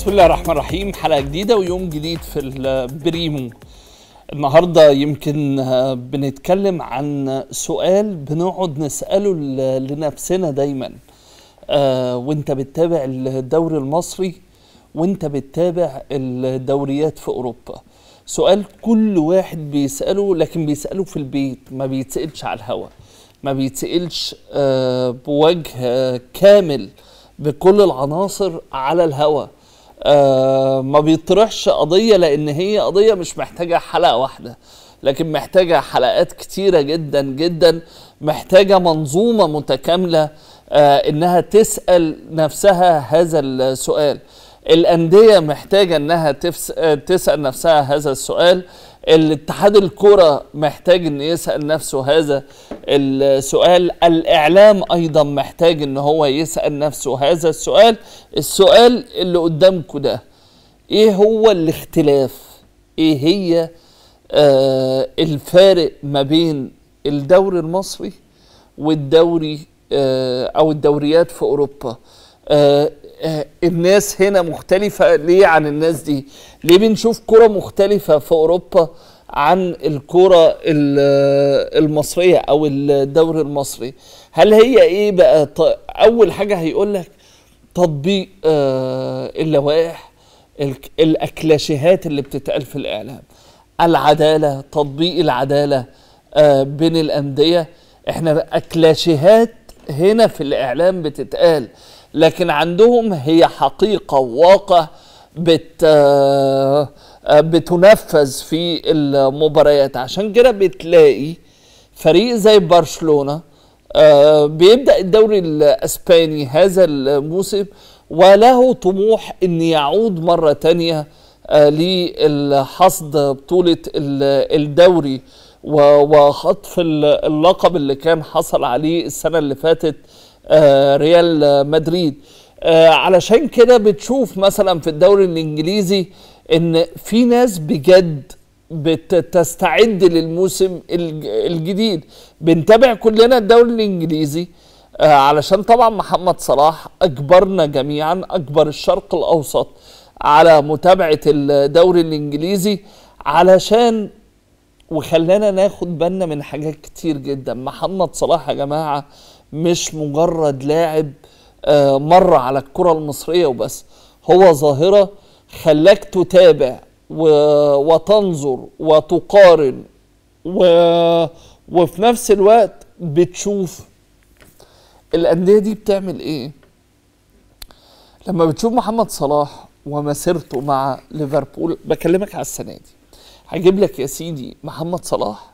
بسم الله الرحمن الرحيم حلقة جديدة ويوم جديد في البريمو النهاردة يمكن آه، بنتكلم عن سؤال بنقعد نسأله ل- لنفسنا دايما آه، وانت بتتابع الدوري المصري وانت بتتابع الدوريات في أوروبا سؤال كل واحد بيسأله لكن بيسأله في البيت ما بيتسألش على الهوا ما بيتسألش آه، بوجه آه، كامل بكل العناصر على الهوا آه ما بيطرحش قضية لأن هي قضية مش محتاجة حلقة واحدة لكن محتاجة حلقات كتيرة جدا جدا محتاجة منظومة متكاملة آه إنها تسأل نفسها هذا السؤال الأندية محتاجة إنها تفس... آه، تسأل نفسها هذا السؤال الاتحاد الكرة محتاج إن يسأل نفسه هذا السؤال الإعلام أيضا محتاج إن هو يسأل نفسه هذا السؤال السؤال اللي قدامكم ده إيه هو الاختلاف إيه هي آه الفارق ما بين الدوري المصري والدوري آه او الدوريات في اوروبا آه آه الناس هنا مختلفة ليه عن الناس دي ليه بنشوف كرة مختلفة في اوروبا عن الكرة ال- المصرية او الدوري المصري هل هي ايه بقى ط- اول حاجة هيقول لك تطبيق آه اللوائح الك- الاكلاشيهات اللي بتتقال في الاعلام العداله تطبيق العداله آه بين الانديه احنا اكلاشيهات هنا في الاعلام بتتقال لكن عندهم هي حقيقه وواقع بت آه آه، بتنفذ في المباريات عشان كده بتلاقي فريق زي برشلونه آه، بيبدا الدوري الاسباني هذا الموسم وله طموح ان يعود مره تانية آه، لحصد بطوله ال- الدوري و- وخطف ال- اللقب اللي كان حصل عليه السنه اللي فاتت آه، ريال مدريد آه، علشان كده بتشوف مثلا في الدوري الانجليزي ان في ناس بجد بتستعد للموسم الج- الجديد بنتابع كلنا الدوري الانجليزي آه، علشان طبعا محمد صلاح اجبرنا جميعا اجبر الشرق الاوسط على متابعه الدوري الانجليزي علشان وخلانا ناخد بالنا من حاجات كتير جدا محمد صلاح يا جماعة مش مجرد لاعب آه، مر على الكرة المصرية وبس هو ظاهرة خلاك تتابع و... وتنظر وتقارن و... وفي نفس الوقت بتشوف الأندية دي بتعمل إيه لما بتشوف محمد صلاح ومسيرته مع ليفربول بكلمك على السنة دي هجيب لك يا سيدي محمد صلاح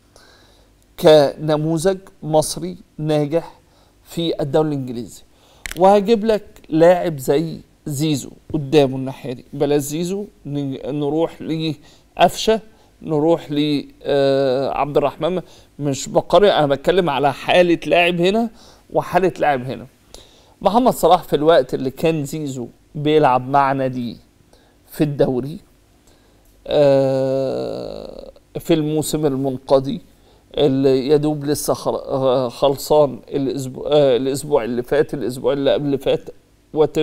كنموذج مصري ناجح في الدوري الانجليزي وهجيب لك لاعب زي زيزو قدامه الناحيه دي بلاش زيزو ن- نروح لقفشه نروح لعبد الرحمن مش بقارن انا بتكلم على حاله لاعب هنا وحاله لاعب هنا محمد صلاح في الوقت اللي كان زيزو بيلعب مع ناديه في الدوري آه، في الموسم المنقضي اللي يدوب لسه خل- آه، خلصان الاسبوع آه، الاسبوع اللي فات الاسبوع اللي قبل اللي فات وات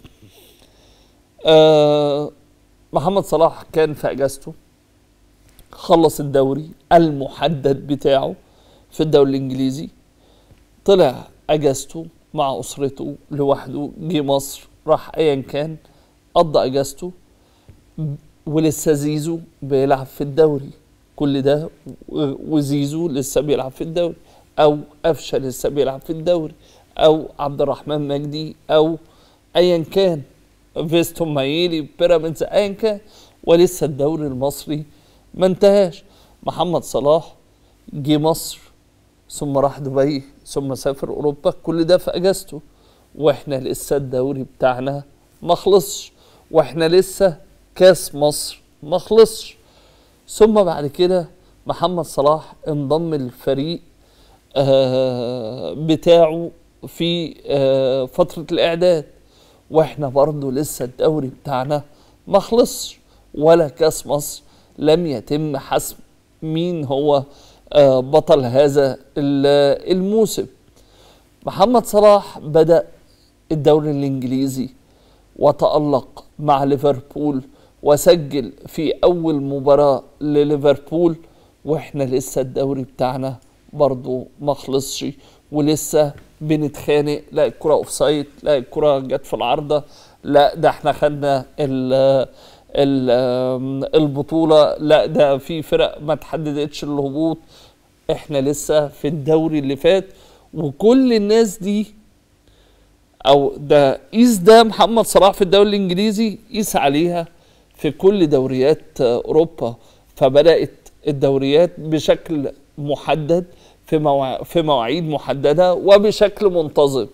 محمد صلاح كان في اجازته خلص الدوري المحدد بتاعه في الدوري الانجليزي طلع اجازته مع اسرته لوحده جه مصر راح ايا كان قضى اجازته ولسه زيزو بيلعب في الدوري كل ده و- وزيزو لسه بيلعب في الدوري او قفشه لسه بيلعب في الدوري او عبد الرحمن مجدي او ايا كان فيستون مايلي بيراميدز ايا كان ولسه الدوري المصري ما انتهاش محمد صلاح جه مصر ثم راح دبي ثم سافر اوروبا كل ده في اجازته واحنا لسه الدوري بتاعنا ما خلصش واحنا لسه كاس مصر ما خلصش ثم بعد كده محمد صلاح انضم للفريق آه، بتاعه في آه، فترة الإعداد واحنا برضو لسه الدوري بتاعنا ما خلصش ولا كاس مصر لم يتم حسم مين هو آه، بطل هذا ال- الموسم محمد صلاح بدأ الدوري الإنجليزي وتألق مع ليفربول وسجل في اول مباراة لليفربول واحنا لسه الدوري بتاعنا برضو ما خلصش ولسه بنتخانق لا الكرة اوف سايد لا الكرة جت في العارضة لا ده احنا خدنا ال ال البطولة لا ده في فرق ما تحددتش الهبوط احنا لسه في الدوري اللي فات وكل الناس دي او ده قيس ده محمد صلاح في الدوري الانجليزي قيس عليها في كل دوريات اوروبا فبدات الدوريات بشكل محدد في مواع... في مواعيد محدده وبشكل منتظم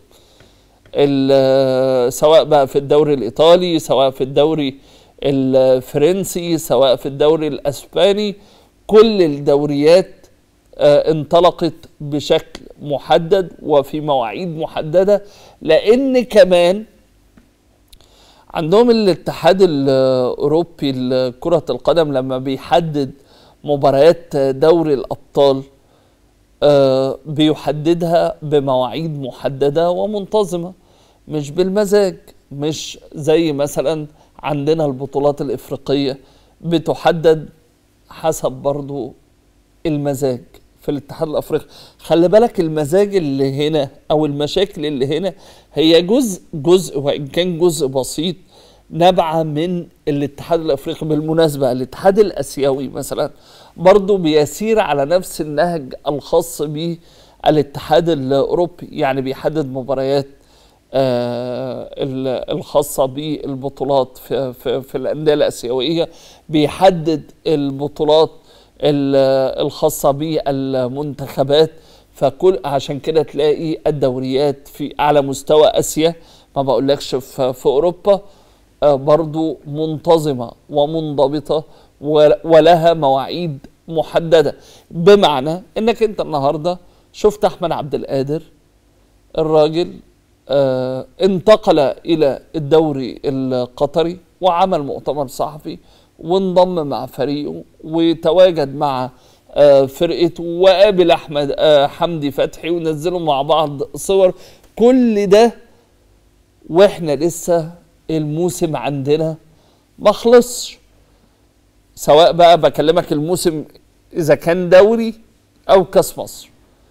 ال- سواء بقى في الدوري الايطالي سواء في الدوري الفرنسي سواء في الدوري الاسباني كل الدوريات آه، انطلقت بشكل محدد وفي مواعيد محدده لان كمان عندهم الاتحاد الاوروبي لكره القدم لما بيحدد مباريات دوري الابطال آه، بيحددها بمواعيد محدده ومنتظمه مش بالمزاج مش زي مثلا عندنا البطولات الافريقيه بتحدد حسب برضو المزاج في الاتحاد الافريقي خلي بالك المزاج اللي هنا او المشاكل اللي هنا هي جزء جزء وان كان جزء بسيط نابعه من الاتحاد الافريقي بالمناسبه الاتحاد الاسيوي مثلا برضه بيسير على نفس النهج الخاص به الاتحاد الاوروبي يعني بيحدد مباريات آه، ال- الخاصة بالبطولات في, في, في الأندية الآسيوية بيحدد البطولات ال- الخاصة بالمنتخبات فكل عشان كده تلاقي الدوريات في أعلى مستوى آسيا ما بقولكش في, في أوروبا آه، برضو منتظمة ومنضبطة و- ولها مواعيد محددة بمعنى انك انت النهاردة شفت احمد عبد القادر الراجل آه انتقل الى الدوري القطري وعمل مؤتمر صحفي وانضم مع فريقه وتواجد مع آه فرقته وقابل احمد آه حمدي فتحي ونزلوا مع بعض صور كل ده واحنا لسه الموسم عندنا ما خلصش سواء بقى بكلمك الموسم اذا كان دوري او كاس مصر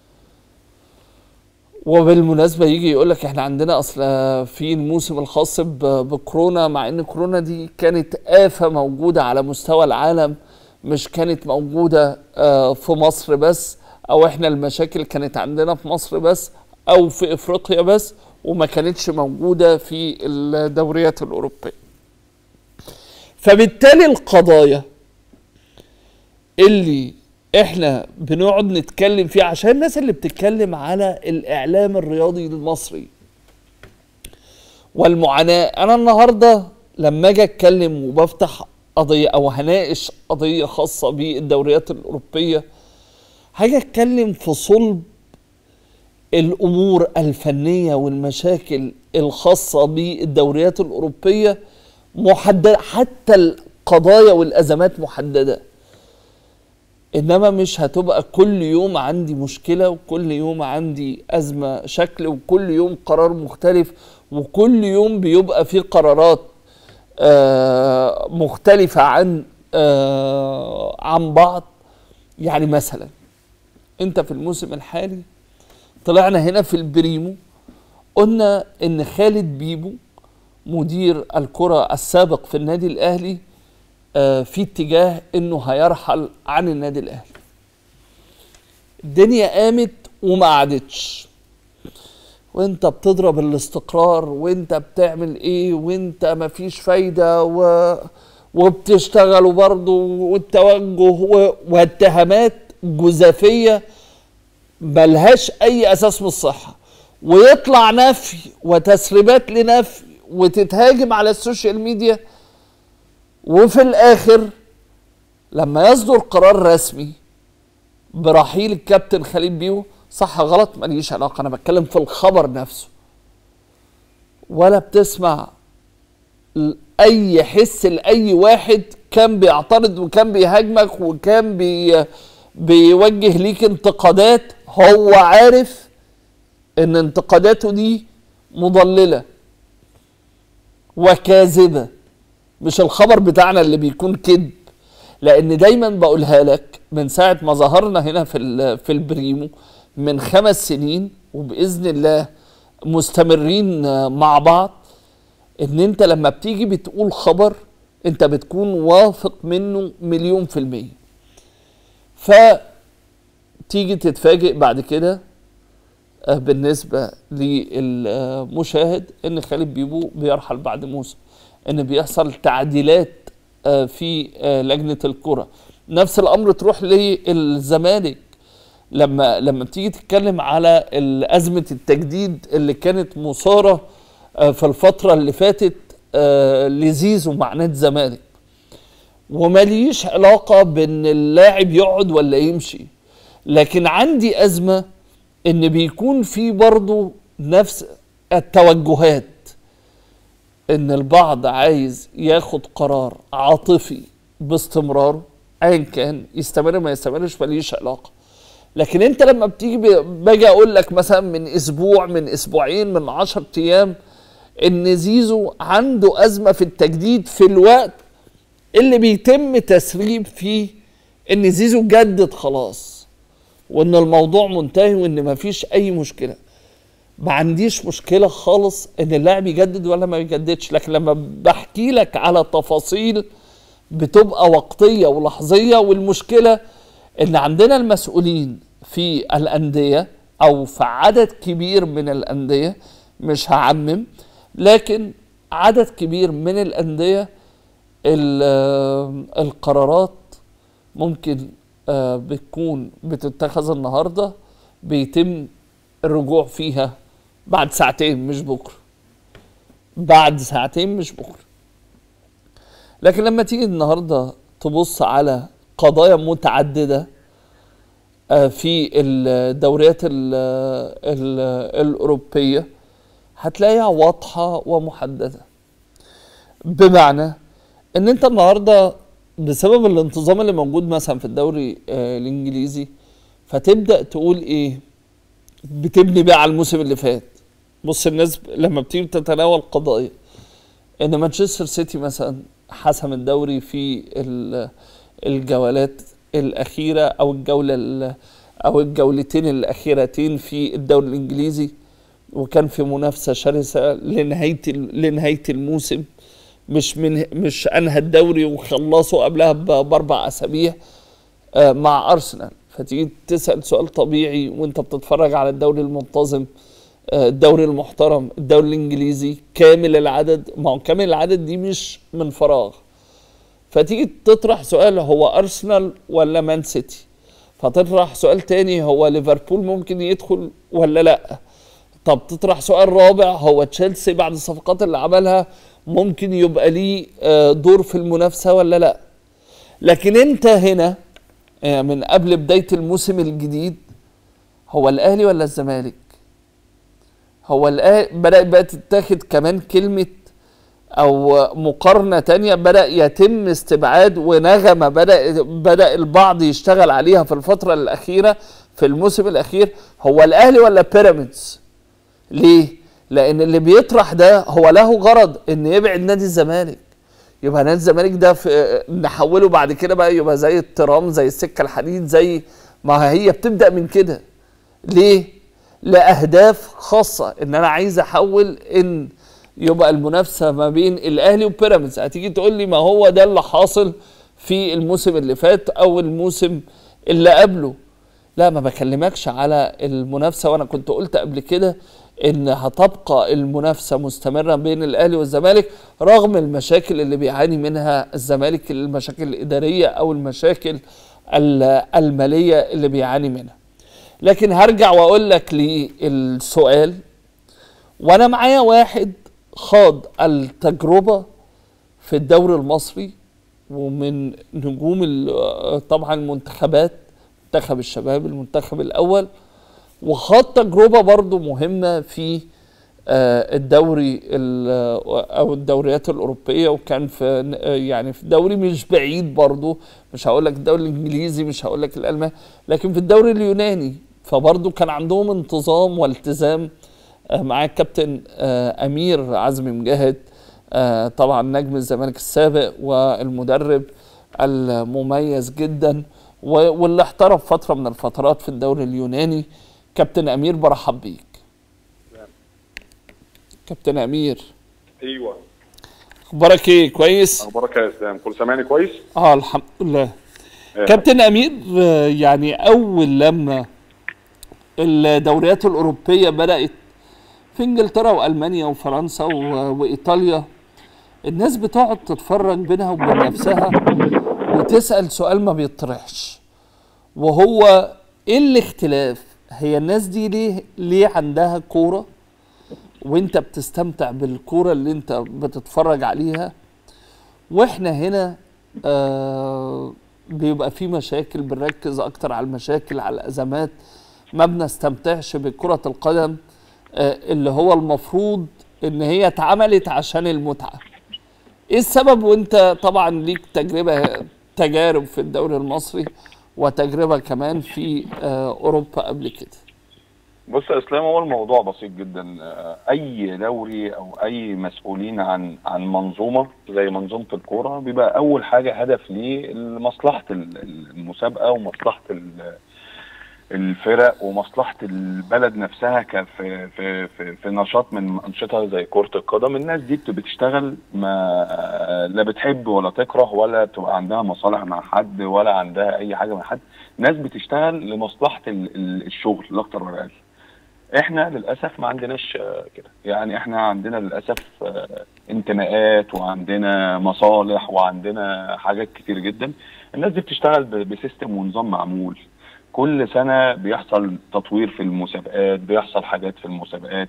وبالمناسبه يجي يقول لك احنا عندنا اصل في الموسم الخاص ب- بكورونا مع ان كورونا دي كانت آفة موجودة على مستوى العالم مش كانت موجودة آه، في مصر بس او احنا المشاكل كانت عندنا في مصر بس او في افريقيا بس وما كانتش موجودة في الدوريات الاوروبية فبالتالي القضايا اللي احنا بنقعد نتكلم فيه عشان الناس اللي بتتكلم على الاعلام الرياضي المصري والمعاناة انا النهاردة لما اجي اتكلم وبفتح قضية او هناقش قضية خاصة بالدوريات الاوروبية هاجي اتكلم في صلب الامور الفنية والمشاكل الخاصة بالدوريات الاوروبية محددة حتى القضايا والازمات محدده انما مش هتبقى كل يوم عندي مشكله وكل يوم عندي ازمه شكل وكل يوم قرار مختلف وكل يوم بيبقى في قرارات آه، مختلفه عن آه، عن بعض يعني مثلا انت في الموسم الحالي طلعنا هنا في البريمو قلنا ان خالد بيبو مدير الكره السابق في النادي الاهلي آه، في اتجاه انه هيرحل عن النادي الاهلي الدنيا قامت وما قعدتش وانت بتضرب الاستقرار وانت بتعمل ايه وانت مفيش فايدة و... وبتشتغل برضه والتوجه و... واتهامات جزافية ملهاش اي اساس من الصحة ويطلع نفي وتسريبات لنفي وتتهاجم على السوشيال ميديا وفي الاخر لما يصدر قرار رسمي برحيل الكابتن خليل بيو صح غلط ماليش علاقه انا بتكلم في الخبر نفسه ولا بتسمع ل- اي حس لاي واحد كان بيعترض وكان بيهاجمك وكان بي بيوجه ليك انتقادات هو عارف ان انتقاداته دي مضلله وكاذبه مش الخبر بتاعنا اللي بيكون كذب لان دايما بقولها لك من ساعه ما ظهرنا هنا في ال- في البريمو من خمس سنين وباذن الله مستمرين آه، مع بعض ان انت لما بتيجي بتقول خبر انت بتكون واثق منه مليون في المية فتيجي تتفاجئ بعد كده آه، بالنسبة للمشاهد ان خالد بيبو بيرحل بعد موسم ان بيحصل تعديلات آه، في آه، لجنة الكرة نفس الامر تروح للزمالك لما لما بتيجي تتكلم على ال- أزمة التجديد اللي كانت مثارة آه، في الفترة اللي فاتت آه، لزيزو مع نادي الزمالك وماليش علاقة بان اللاعب يقعد ولا يمشي لكن عندي أزمة ان بيكون في برضو نفس التوجهات ان البعض عايز ياخد قرار عاطفي باستمراره ايا كان يستمر ما يستمرش ماليش علاقه لكن انت لما بتيجي ب- باجي اقول لك مثلا من اسبوع من اسبوعين من عشر ايام ان زيزو عنده ازمه في التجديد في الوقت اللي بيتم تسريب فيه ان زيزو جدد خلاص وان الموضوع منتهي وان مفيش اي مشكله ما عنديش مشكله خالص ان اللاعب يجدد ولا ما يجددش لكن لما بحكي لك على تفاصيل بتبقى وقتيه ولحظيه والمشكله ان عندنا المسؤولين في الانديه او في عدد كبير من الانديه مش هعمم لكن عدد كبير من الانديه ال- آه، القرارات ممكن آه، بتكون بتتخذ النهارده بيتم الرجوع فيها بعد ساعتين مش بكره بعد ساعتين مش بكره لكن لما تيجي النهارده تبص على قضايا متعدده آه، في الدوريات ال ال الاوروبيه هتلاقيها واضحه ومحدده بمعنى ان انت النهارده بسبب الانتظام اللي موجود مثلا في الدوري آه، الانجليزي فتبدا تقول ايه بتبني بقى على الموسم اللي فات بص الناس لما بتيجي تتناول قضايا ان مانشستر سيتي مثلا حسم الدوري في ال- الجولات الاخيره او الجوله ال- او الجولتين الاخيرتين في الدوري الانجليزي وكان في منافسه شرسه لنهايه ال- لنهايه الموسم مش من مش انهى الدوري وخلصوا قبلها ب- باربع اسابيع آه، مع ارسنال فتيجي تسال سؤال طبيعي وانت بتتفرج على الدوري المنتظم آه، الدوري المحترم الدوري الانجليزي كامل العدد ما هو كامل العدد دي مش من فراغ فتيجي تطرح سؤال هو ارسنال ولا مان سيتي فتطرح سؤال تاني هو ليفربول ممكن يدخل ولا لا طب تطرح سؤال رابع هو تشيلسي بعد الصفقات اللي عملها ممكن يبقى ليه آه، دور في المنافسه ولا لا لكن انت هنا آه، من قبل بدايه الموسم الجديد هو الاهلي ولا الزمالك هو الاهلي بدا بقى تتاخد كمان كلمه او مقارنه تانية بدا يتم استبعاد ونغمه بدا بدا البعض يشتغل عليها في الفتره الاخيره في الموسم الاخير هو الاهلي ولا بيراميدز ليه لان اللي بيطرح ده هو له غرض ان يبعد نادي الزمالك يبقى نادي الزمالك ده في نحوله بعد كده بقى يبقى زي الترام زي السكه الحديد زي ما هي بتبدا من كده ليه لاهداف خاصه ان انا عايز احول ان يبقى المنافسه ما بين الاهلي وبيراميدز هتيجي تقول لي ما هو ده اللي حاصل في الموسم اللي فات او الموسم اللي قبله لا ما بكلمكش على المنافسه وانا كنت قلت قبل كده ان هتبقى المنافسه مستمره بين الاهلي والزمالك رغم المشاكل اللي بيعاني منها الزمالك المشاكل الاداريه او المشاكل ال- الماليه اللي بيعاني منها لكن هرجع واقول لك للسؤال وانا معايا واحد خاض التجربه في الدوري المصري ومن نجوم ال- طبعا المنتخبات منتخب الشباب المنتخب الاول وخاض تجربه برضو مهمه في آه، الدوري ال- او الدوريات الاوروبيه وكان في آه، يعني في دوري مش بعيد برضو مش هقول لك الدوري الانجليزي مش هقول لك الالماني لكن في الدوري اليوناني فبرضو كان عندهم انتظام والتزام آه، مع الكابتن آه، امير عزمي مجاهد آه، طبعا نجم الزمالك السابق والمدرب المميز جدا و- واللي احترف فتره من الفترات في الدوري اليوناني كابتن امير برحب بيك كابتن امير ايوه اخبارك ايه كويس اخبارك يا اسلام كل سامعني كويس اه الحمد لله آه. كابتن امير آه، يعني اول لما الدوريات الاوروبيه بدات في انجلترا والمانيا وفرنسا و- وايطاليا الناس بتقعد تتفرج بينها وبين نفسها وتسال سؤال ما بيطرحش وهو ايه الاختلاف هي الناس دي ليه ليه عندها كوره وانت بتستمتع بالكوره اللي انت بتتفرج عليها واحنا هنا آه بيبقى في مشاكل بنركز اكتر على المشاكل على الازمات ما بنستمتعش بكرة القدم آه اللي هو المفروض ان هي اتعملت عشان المتعة ايه السبب وانت طبعا ليك تجربة تجارب في الدوري المصري وتجربة كمان في آه اوروبا قبل كده بص يا اسلام هو الموضوع بسيط جدا آه، اي دوري او اي مسؤولين عن عن منظومه زي منظومه الكوره بيبقى اول حاجه هدف ليه مصلحه ال- المسابقه ومصلحه ال- الفرق ومصلحه البلد نفسها ك- في في في, في نشاط من انشطه زي كره القدم الناس دي بت- بتشتغل ما لا بتحب ولا تكره ولا بتبقى عندها مصالح مع حد ولا عندها اي حاجه مع حد ناس بتشتغل لمصلحه ال- ال- الشغل لا اكتر ولا اقل احنا للاسف ما عندناش آه، كده يعني احنا عندنا للاسف آه، انتماءات وعندنا مصالح وعندنا حاجات كتير جدا الناس دي بتشتغل ب- بسيستم ونظام معمول كل سنه بيحصل تطوير في المسابقات بيحصل حاجات في المسابقات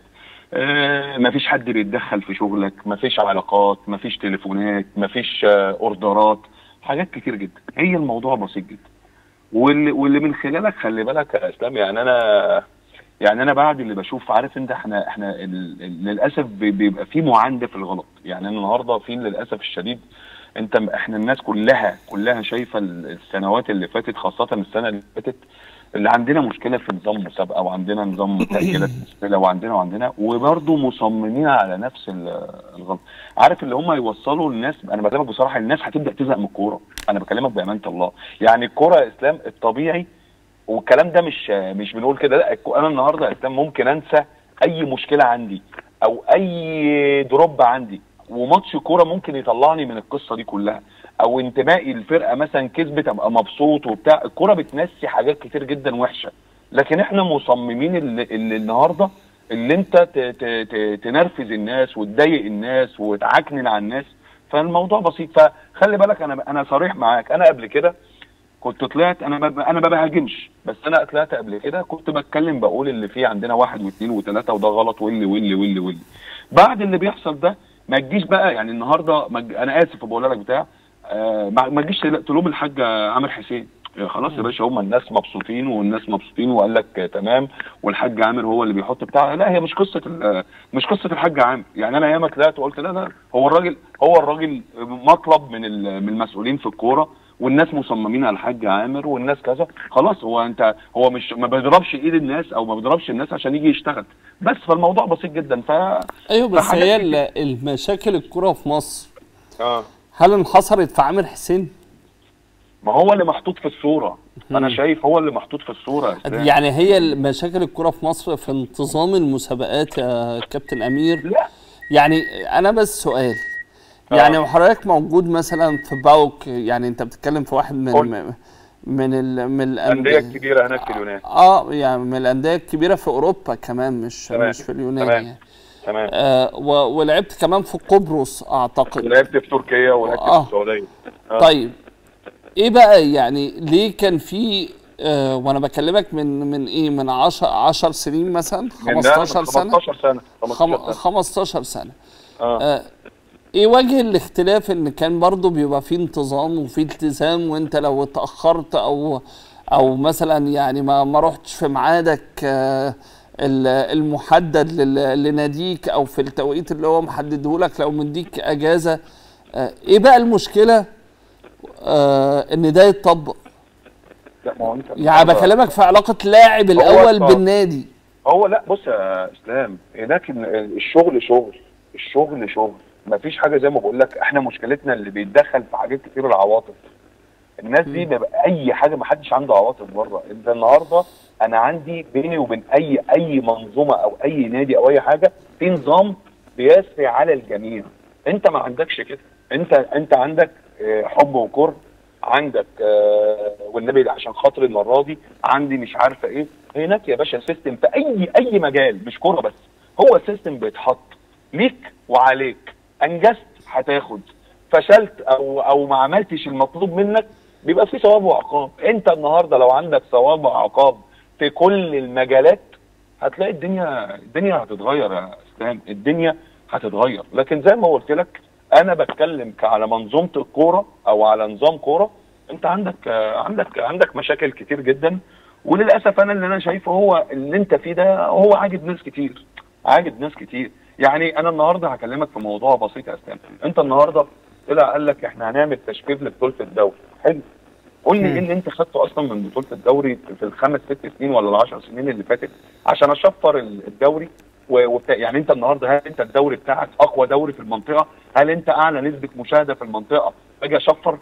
آه، مفيش حد بيتدخل في شغلك مفيش علاقات مفيش تليفونات مفيش آه، اوردرات حاجات كتير جدا هي الموضوع بسيط جدا واللي, واللي من خلالك خلي بالك يا اسلام يعني انا يعني انا بعد اللي بشوف عارف انت احنا احنا ال- ال- للاسف بي- بيبقى في معانده في الغلط يعني أنا النهارده في للاسف الشديد انت م- احنا الناس كلها كلها شايفه ال- السنوات اللي فاتت خاصه السنه اللي فاتت اللي عندنا مشكله في نظام مسابقه وعندنا نظام تاجيلات مشكله وعندنا وعندنا وبرضه مصممين على نفس ال- الغلط عارف اللي هم يوصلوا الناس انا بكلمك بصراحه الناس هتبدا تزهق من الكوره انا بكلمك بامانه الله يعني الكوره يا اسلام الطبيعي والكلام ده مش مش بنقول كده لا الكو- انا النهارده يا اسلام ممكن انسى اي مشكله عندي او اي دروب عندي وماتش كوره ممكن يطلعني من القصه دي كلها او انتمائي الفرقه مثلا كسبت ابقى مبسوط وبتاع الكوره بتنسي حاجات كتير جدا وحشه لكن احنا مصممين اللي, اللي النهارده اللي انت ت- ت- ت- تنرفز الناس وتضايق الناس وتعكنن على الناس فالموضوع بسيط فخلي بالك انا انا صريح معاك انا قبل كده كنت طلعت انا ما انا ما بهاجمش بس انا طلعت قبل كده كنت بتكلم بقول اللي فيه عندنا واحد واثنين وثلاثه وده غلط واللي واللي واللي واللي بعد اللي بيحصل ده ما تجيش بقى يعني النهارده ما تج- انا اسف بقول لك بتاع آه ما ما تجيش تل- تلوم الحاج عامر حسين آه، خلاص يا باشا هم الناس مبسوطين والناس مبسوطين وقال لك آه، تمام والحاج عامر هو اللي بيحط بتاع لا هي مش قصه ال- مش قصه الحاج عامر يعني انا ياما طلعت وقلت لا لا هو الراجل هو الراجل مطلب من ال- من المسؤولين في الكوره والناس مصممين على الحاج عامر والناس كذا خلاص هو انت هو مش ما بيضربش ايد الناس او ما بيضربش الناس عشان يجي يشتغل بس فالموضوع بسيط جدا ف ايوه بس فحاجات هي كتير. ال- المشاكل الكرة في مصر اه هل انحصرت في عامر حسين؟ ما هو اللي محطوط في الصوره انا شايف هو اللي محطوط في الصوره يا أستاذ. يعني هي مشاكل الكرة في مصر في انتظام المسابقات يا كابتن امير لا يعني انا بس سؤال آه. يعني وحضرتك موجود مثلا في باوك يعني انت بتتكلم في واحد من قول. من ال من الانديه الكبيره هناك في اليونان اه يعني من الانديه الكبيره في اوروبا كمان مش تمام. مش في اليونان تمام. يعني تمام آه و- ولعبت كمان في قبرص اعتقد ولعبت في تركيا ولعبت آه. في السعوديه آه. طيب ايه بقى يعني ليه كان في آه وانا بكلمك من من ايه من 10 10 سنين مثلا من ده 15 سنه 15 سنه 15 خم... سنه 15 سنه اه آه ايه وجه الاختلاف ان كان برضو بيبقى فيه انتظام وفيه التزام وانت لو اتاخرت او او مثلا يعني ما ما رحتش في ميعادك آه ال- المحدد لل- لناديك او في التوقيت اللي هو محدده لك لو مديك اجازه آه ايه بقى المشكله آه ان ده يتطبق لا ما هو انت يعني بكلمك في علاقه لاعب الاول الصعب. بالنادي هو لا بص يا اسلام هناك ال- الشغل شغل الشغل شغل مفيش حاجه زي ما بقول لك احنا مشكلتنا اللي بيتدخل في حاجات كتير العواطف الناس دي مم. بيبقى اي حاجه ما حدش عنده عواطف بره انت النهارده انا عندي بيني وبين اي اي منظومه او اي نادي او اي حاجه في نظام بيسري على الجميع انت ما عندكش كده انت انت عندك آه، حب وكره عندك آه، والنبي عشان خاطر المره دي عندي مش عارفه ايه هناك يا باشا سيستم في اي اي مجال مش كوره بس هو سيستم بيتحط ليك وعليك انجزت هتاخد فشلت او او ما عملتش المطلوب منك بيبقى في ثواب وعقاب انت النهارده لو عندك ثواب وعقاب في كل المجالات هتلاقي الدنيا الدنيا هتتغير يا اسلام الدنيا هتتغير لكن زي ما قلت لك انا بتكلم ك- على منظومه الكوره او على نظام كوره انت عندك آه، عندك عندك مشاكل كتير جدا وللاسف انا اللي انا شايفه هو اللي انت فيه ده هو عاجب ناس كتير عاجب ناس كتير يعني انا النهارده هكلمك في موضوع بسيط يا اسلام انت النهارده طلع قال لك احنا هنعمل تشكيل لبطوله الدوري حلو قول لي مم. ايه اللي انت خدته اصلا من بطوله الدوري في الخمس ست سنين ولا العشر سنين اللي فاتت عشان اشفر ال- الدوري و- وبتاع يعني انت النهارده هل انت الدوري بتاعك اقوى دوري في المنطقه؟ هل انت اعلى نسبه مشاهده في المنطقه؟ اجي اشفر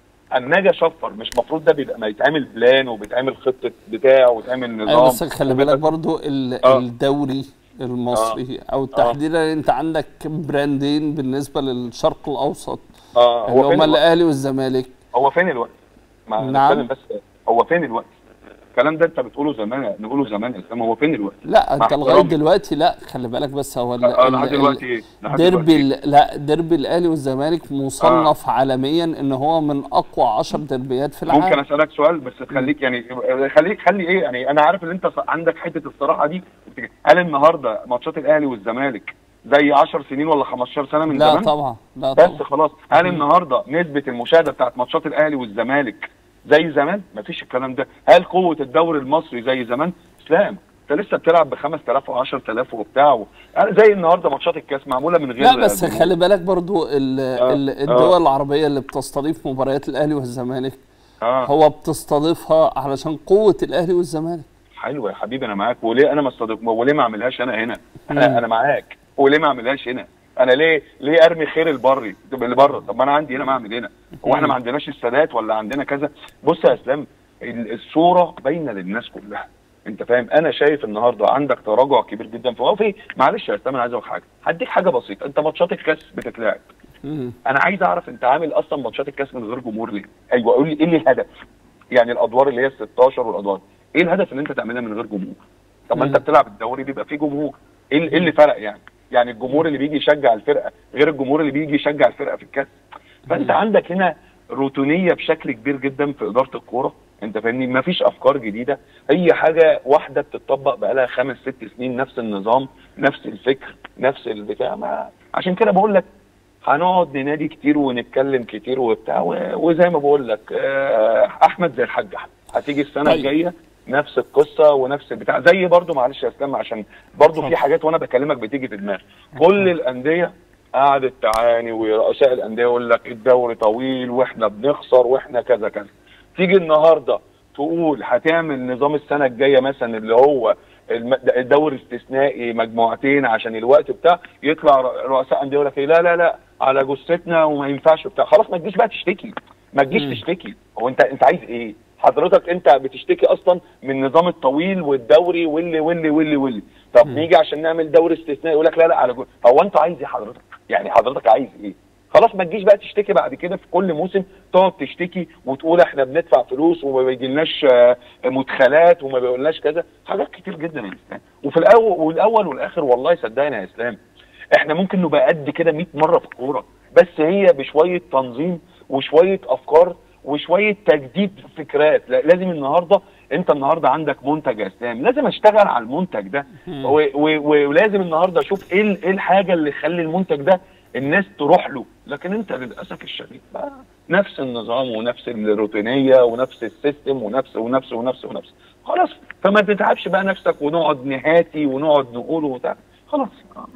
اما اجي اشفر مش المفروض ده بيبقى ما يتعمل بلان وبيتعمل خطه بتاع ويتعمل نظام ايوه بس خلي بالك برضو ال- آه. الدوري المصري او تحديدا انت عندك براندين بالنسبه للشرق الاوسط اه اللي هو فين هما الوقت؟ الاهلي والزمالك هو فين الوقت؟ ما نعم. نتكلم بس هو فين الوقت؟ الكلام ده انت بتقوله زمان نقوله زمان يا اسلام هو فين الوقت؟ لا انت مع لغايه احترامي. دلوقتي لا خلي بالك بس هو ال- اه ال- لحد ال- دلوقتي ايه؟ لحد ديربي دلوقتي ال- لا ديربي الاهلي والزمالك مصنف عالميا ان هو من اقوى 10 ديربيات في العالم ممكن اسالك سؤال بس تخليك يعني خليك خلي ايه يعني انا عارف ان انت عندك حته الصراحه دي هل النهارده ماتشات الاهلي والزمالك زي 10 سنين ولا 15 سنه من لا زمان؟ طبعا لا بس طبعا خلاص هل النهارده نسبه المشاهده بتاعت ماتشات الاهلي والزمالك زي زمان؟ مفيش الكلام ده، هل قوه الدوري المصري زي زمان؟ اسلام انت لسه بتلعب ب 5000 و10000 وبتاع و... يعني زي النهارده ماتشات الكاس معموله من غير لا بس جمهور. خلي بالك برضو ال- آه، ال- آه. الدول العربيه اللي بتستضيف مباريات الاهلي والزمالك اه هو بتستضيفها علشان قوه الاهلي والزمالك حلو يا حبيبي انا معاك وليه انا ما استضيف وليه ما اعملهاش انا هنا مم. انا انا معاك وليه ما اعملهاش هنا انا ليه ليه ارمي خير البري طب اللي بره طب ما انا عندي هنا ما اعمل هنا هو احنا ما عندناش السادات ولا عندنا كذا بص يا اسلام ال- الصوره باينه للناس كلها انت فاهم انا شايف النهارده عندك تراجع كبير جدا في هو في معلش يا اسلام انا عايز اقول حاجه هديك حاجه بسيطه انت ماتشات الكاس بتتلعب مم. انا عايز اعرف انت عامل اصلا ماتشات الكاس من غير جمهور ليه ايوه قول لي ايه اللي الهدف يعني الادوار اللي هي ال 16 والادوار ايه الهدف اللي انت تعملها من غير جمهور طب ما انت مم. بتلعب الدوري بيبقى فيه جمهور ايه ال- ايه اللي فرق يعني يعني الجمهور اللي بيجي يشجع الفرقه غير الجمهور اللي بيجي يشجع الفرقه في الكاس فانت مم. عندك هنا روتينيه بشكل كبير جدا في اداره الكوره انت فاهمني مفيش افكار جديده هي حاجه واحده بتطبق بقالها خمس ست سنين نفس النظام نفس الفكر نفس البتاع ما عشان كده بقول لك هنقعد ننادي كتير ونتكلم كتير وبتاع و- وزي ما بقول لك آه، احمد زي الحاج احمد هتيجي السنه طيب. الجايه نفس القصه ونفس البتاع زي برضو معلش يا اسلام عشان برضو اتفضل. في حاجات وانا بكلمك بتيجي في دماغي كل الانديه قعدت تعاني ورؤساء الانديه يقول لك الدوري طويل واحنا بنخسر واحنا كذا كذا تيجي النهارده تقول هتعمل نظام السنه الجايه مثلا اللي هو الم- الدوري استثنائي مجموعتين عشان الوقت بتاع يطلع ر- رؤساء انديه يقول لك إيه، لا لا لا على جثتنا وما ينفعش بتاع خلاص ما تجيش بقى تشتكي ما تجيش مم. تشتكي هو انت انت عايز ايه؟ حضرتك انت بتشتكي اصلا من النظام الطويل والدوري واللي واللي واللي واللي طب مم. نيجي عشان نعمل دوري استثنائي يقول لك لا لا على جو... هو انت عايز ايه حضرتك؟ يعني حضرتك عايز ايه؟ خلاص ما تجيش بقى تشتكي بعد كده في كل موسم تقعد تشتكي وتقول احنا بندفع فلوس وما بيجيلناش آه، مدخلات وما بيقولناش كذا حاجات كتير جدا يا اسلام وفي الاول والاول والاخر والله صدقني يا اسلام احنا ممكن نبقى قد كده 100 مره في الكوره بس هي بشويه تنظيم وشويه افكار وشويه تجديد فكرات لا- لازم النهارده انت النهارده عندك منتج يا اسلام لازم اشتغل على المنتج ده مم. و- و- ولازم النهارده اشوف ايه ال- ايه الحاجه اللي تخلي المنتج ده الناس تروح له لكن انت للاسف الشديد بقى نفس النظام ونفس الروتينيه ونفس السيستم ونفس ونفس ونفس ونفس خلاص فما تتعبش بقى نفسك ونقعد نهاتي ونقعد نقول وبتاع خلاص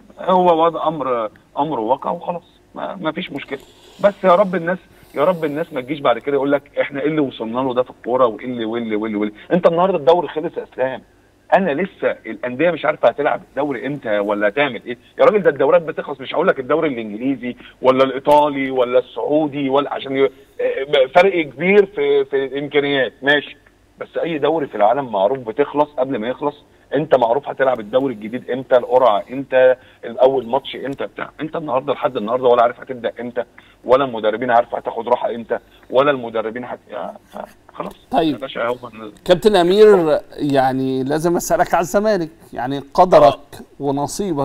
هو وضع امر امر واقع وخلاص ما, ما فيش مشكله بس يا رب الناس يا رب الناس ما تجيش بعد كده يقول لك احنا ايه اللي وصلنا له ده في الكوره وايه اللي واللي واللي واللي انت النهارده الدوري خلص يا اسلام انا لسه الانديه مش عارفه هتلعب الدوري امتى ولا هتعمل ايه يا راجل ده الدوريات بتخلص مش هقول لك الدوري الانجليزي ولا الايطالي ولا السعودي ولا عشان ي... فرق كبير في في الامكانيات ماشي بس اي دوري في العالم معروف بتخلص قبل ما يخلص انت معروف هتلعب الدوري الجديد امتى القرعه امتى الاول ماتش امتى بتاع انت النهارده لحد النهارده ولا عارف هتبدا امتى ولا المدربين عارفه هتاخد راحه امتى ولا المدربين هت... خلاص طيب كابتن امير يعني لازم اسالك على الزمالك يعني قدرك ونصيبك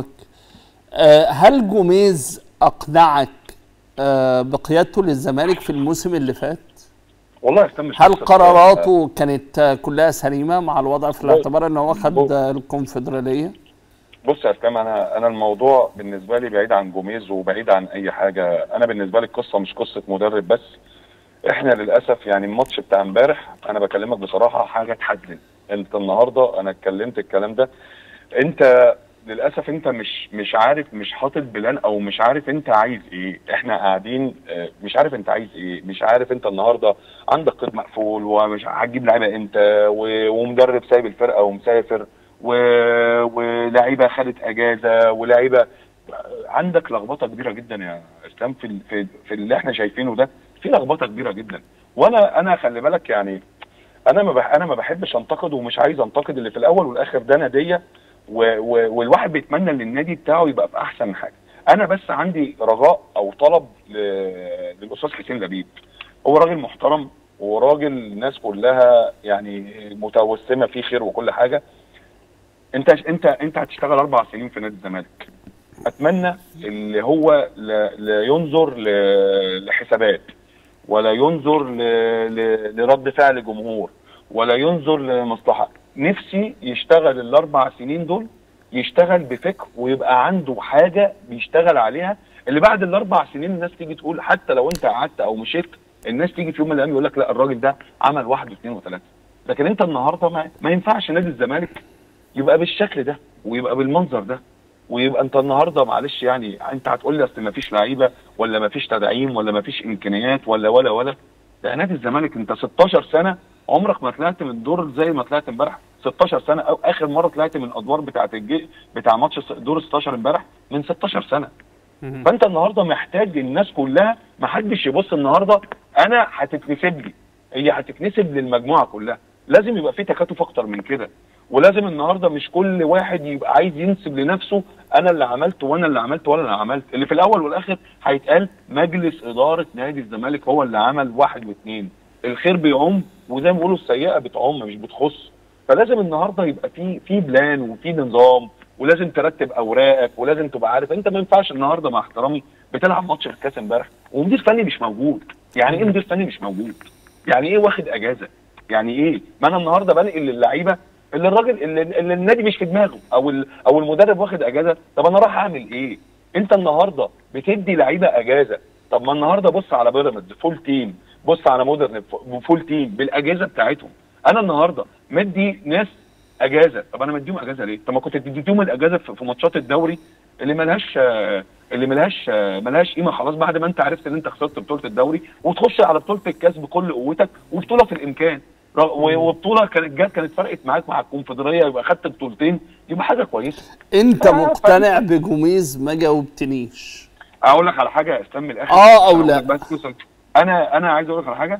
هل جوميز اقنعك بقيادته للزمالك في الموسم اللي فات؟ والله يهتم هل قراراته كانت كلها سليمه مع الوضع في الاعتبار ان هو خد الكونفدراليه؟ بص يا اسلام انا انا الموضوع بالنسبه لي بعيد عن جوميز وبعيد عن اي حاجه انا بالنسبه لي القصه مش قصه مدرب بس احنا للاسف يعني الماتش بتاع امبارح انا بكلمك بصراحه حاجه تحزن انت النهارده انا اتكلمت الكلام ده انت للاسف انت مش مش عارف مش حاطط بلان او مش عارف انت عايز ايه احنا قاعدين مش عارف انت عايز ايه مش عارف انت النهارده عندك قيد مقفول ومش هتجيب لعيبه امتى ومدرب سايب الفرقه ومسافر ولاعيبه خدت اجازه ولاعيبه عندك لخبطه كبيره جدا يا اسلام في في في اللي احنا شايفينه ده في لخبطه كبيره جدا وانا انا خلي بالك يعني انا ما بح انا ما بحبش انتقد ومش عايز انتقد اللي في الاول والاخر ده ناديه والواحد بيتمنى ان النادي بتاعه يبقى في احسن حاجه انا بس عندي رجاء او طلب للاستاذ حسين لبيب هو راجل محترم وراجل الناس كلها يعني متوسمه فيه خير وكل حاجه انت انت انت هتشتغل اربع سنين في نادي الزمالك اتمنى اللي هو لا ينظر لحسابات ولا ينظر لرد فعل جمهور ولا ينظر لمصلحه نفسي يشتغل الاربع سنين دول يشتغل بفكر ويبقى عنده حاجه بيشتغل عليها اللي بعد الاربع سنين الناس تيجي تقول حتى لو انت قعدت او مشيت الناس تيجي في يوم من الايام يقول لك لا الراجل ده عمل واحد واثنين وثلاثه لكن انت النهارده ما, ما ينفعش نادي الزمالك يبقى بالشكل ده ويبقى بالمنظر ده ويبقى انت النهارده معلش يعني انت هتقول لي اصل ما فيش لعيبه ولا ما فيش تدعيم ولا ما فيش امكانيات ولا ولا ولا ده نادي الزمالك انت 16 سنه عمرك ما طلعت من الدور زي ما طلعت امبارح 16 سنه او اخر مره طلعت من الادوار بتاعه الجي بتاع ماتش دور 16 امبارح من 16 سنه فانت النهارده محتاج الناس كلها ما حدش يبص النهارده انا هتتنسب لي هي هتتنسب للمجموعه كلها لازم يبقى في تكاتف اكتر من كده ولازم النهارده مش كل واحد يبقى عايز ينسب لنفسه انا اللي عملت وانا اللي عملت وانا اللي عملت اللي في الاول والاخر هيتقال مجلس اداره نادي الزمالك هو اللي عمل واحد واثنين الخير بيعم وزي ما بيقولوا السيئه بتعم مش بتخص فلازم النهارده يبقى في في بلان وفي نظام ولازم ترتب اوراقك ولازم تبقى عارف انت ما ينفعش النهارده مع احترامي بتلعب ماتش الكاس امبارح ومدير فني مش موجود يعني ايه مدير فني مش موجود يعني ايه واخد اجازه يعني ايه ما انا النهارده بنقل للعيبه اللي الراجل اللي, اللي النادي مش في دماغه او او المدرب واخد اجازه طب انا راح اعمل ايه انت النهارده بتدي لعيبه اجازه طب ما النهارده بص على بيراميدز فول تيم بص على مودرن فول تيم بالاجازه بتاعتهم انا النهارده مدي ناس اجازه طب انا مديهم اجازه ليه طب ما كنت اديتهم الاجازه في ماتشات الدوري اللي ملهاش اللي ملهاش ملهاش قيمه خلاص بعد ما انت عرفت ان انت خسرت بطوله الدوري وتخش على بطوله الكاس بكل قوتك وبطوله في الامكان وبطوله كانت جت كانت فرقت معاك مع الكونفدراليه يبقى خدت بطولتين يبقى حاجه كويسه انت مقتنع بجوميز ما جاوبتنيش اقول لك على حاجه يا اسلام من الاخر اه او لا بس انا انا عايز اقول لك على حاجه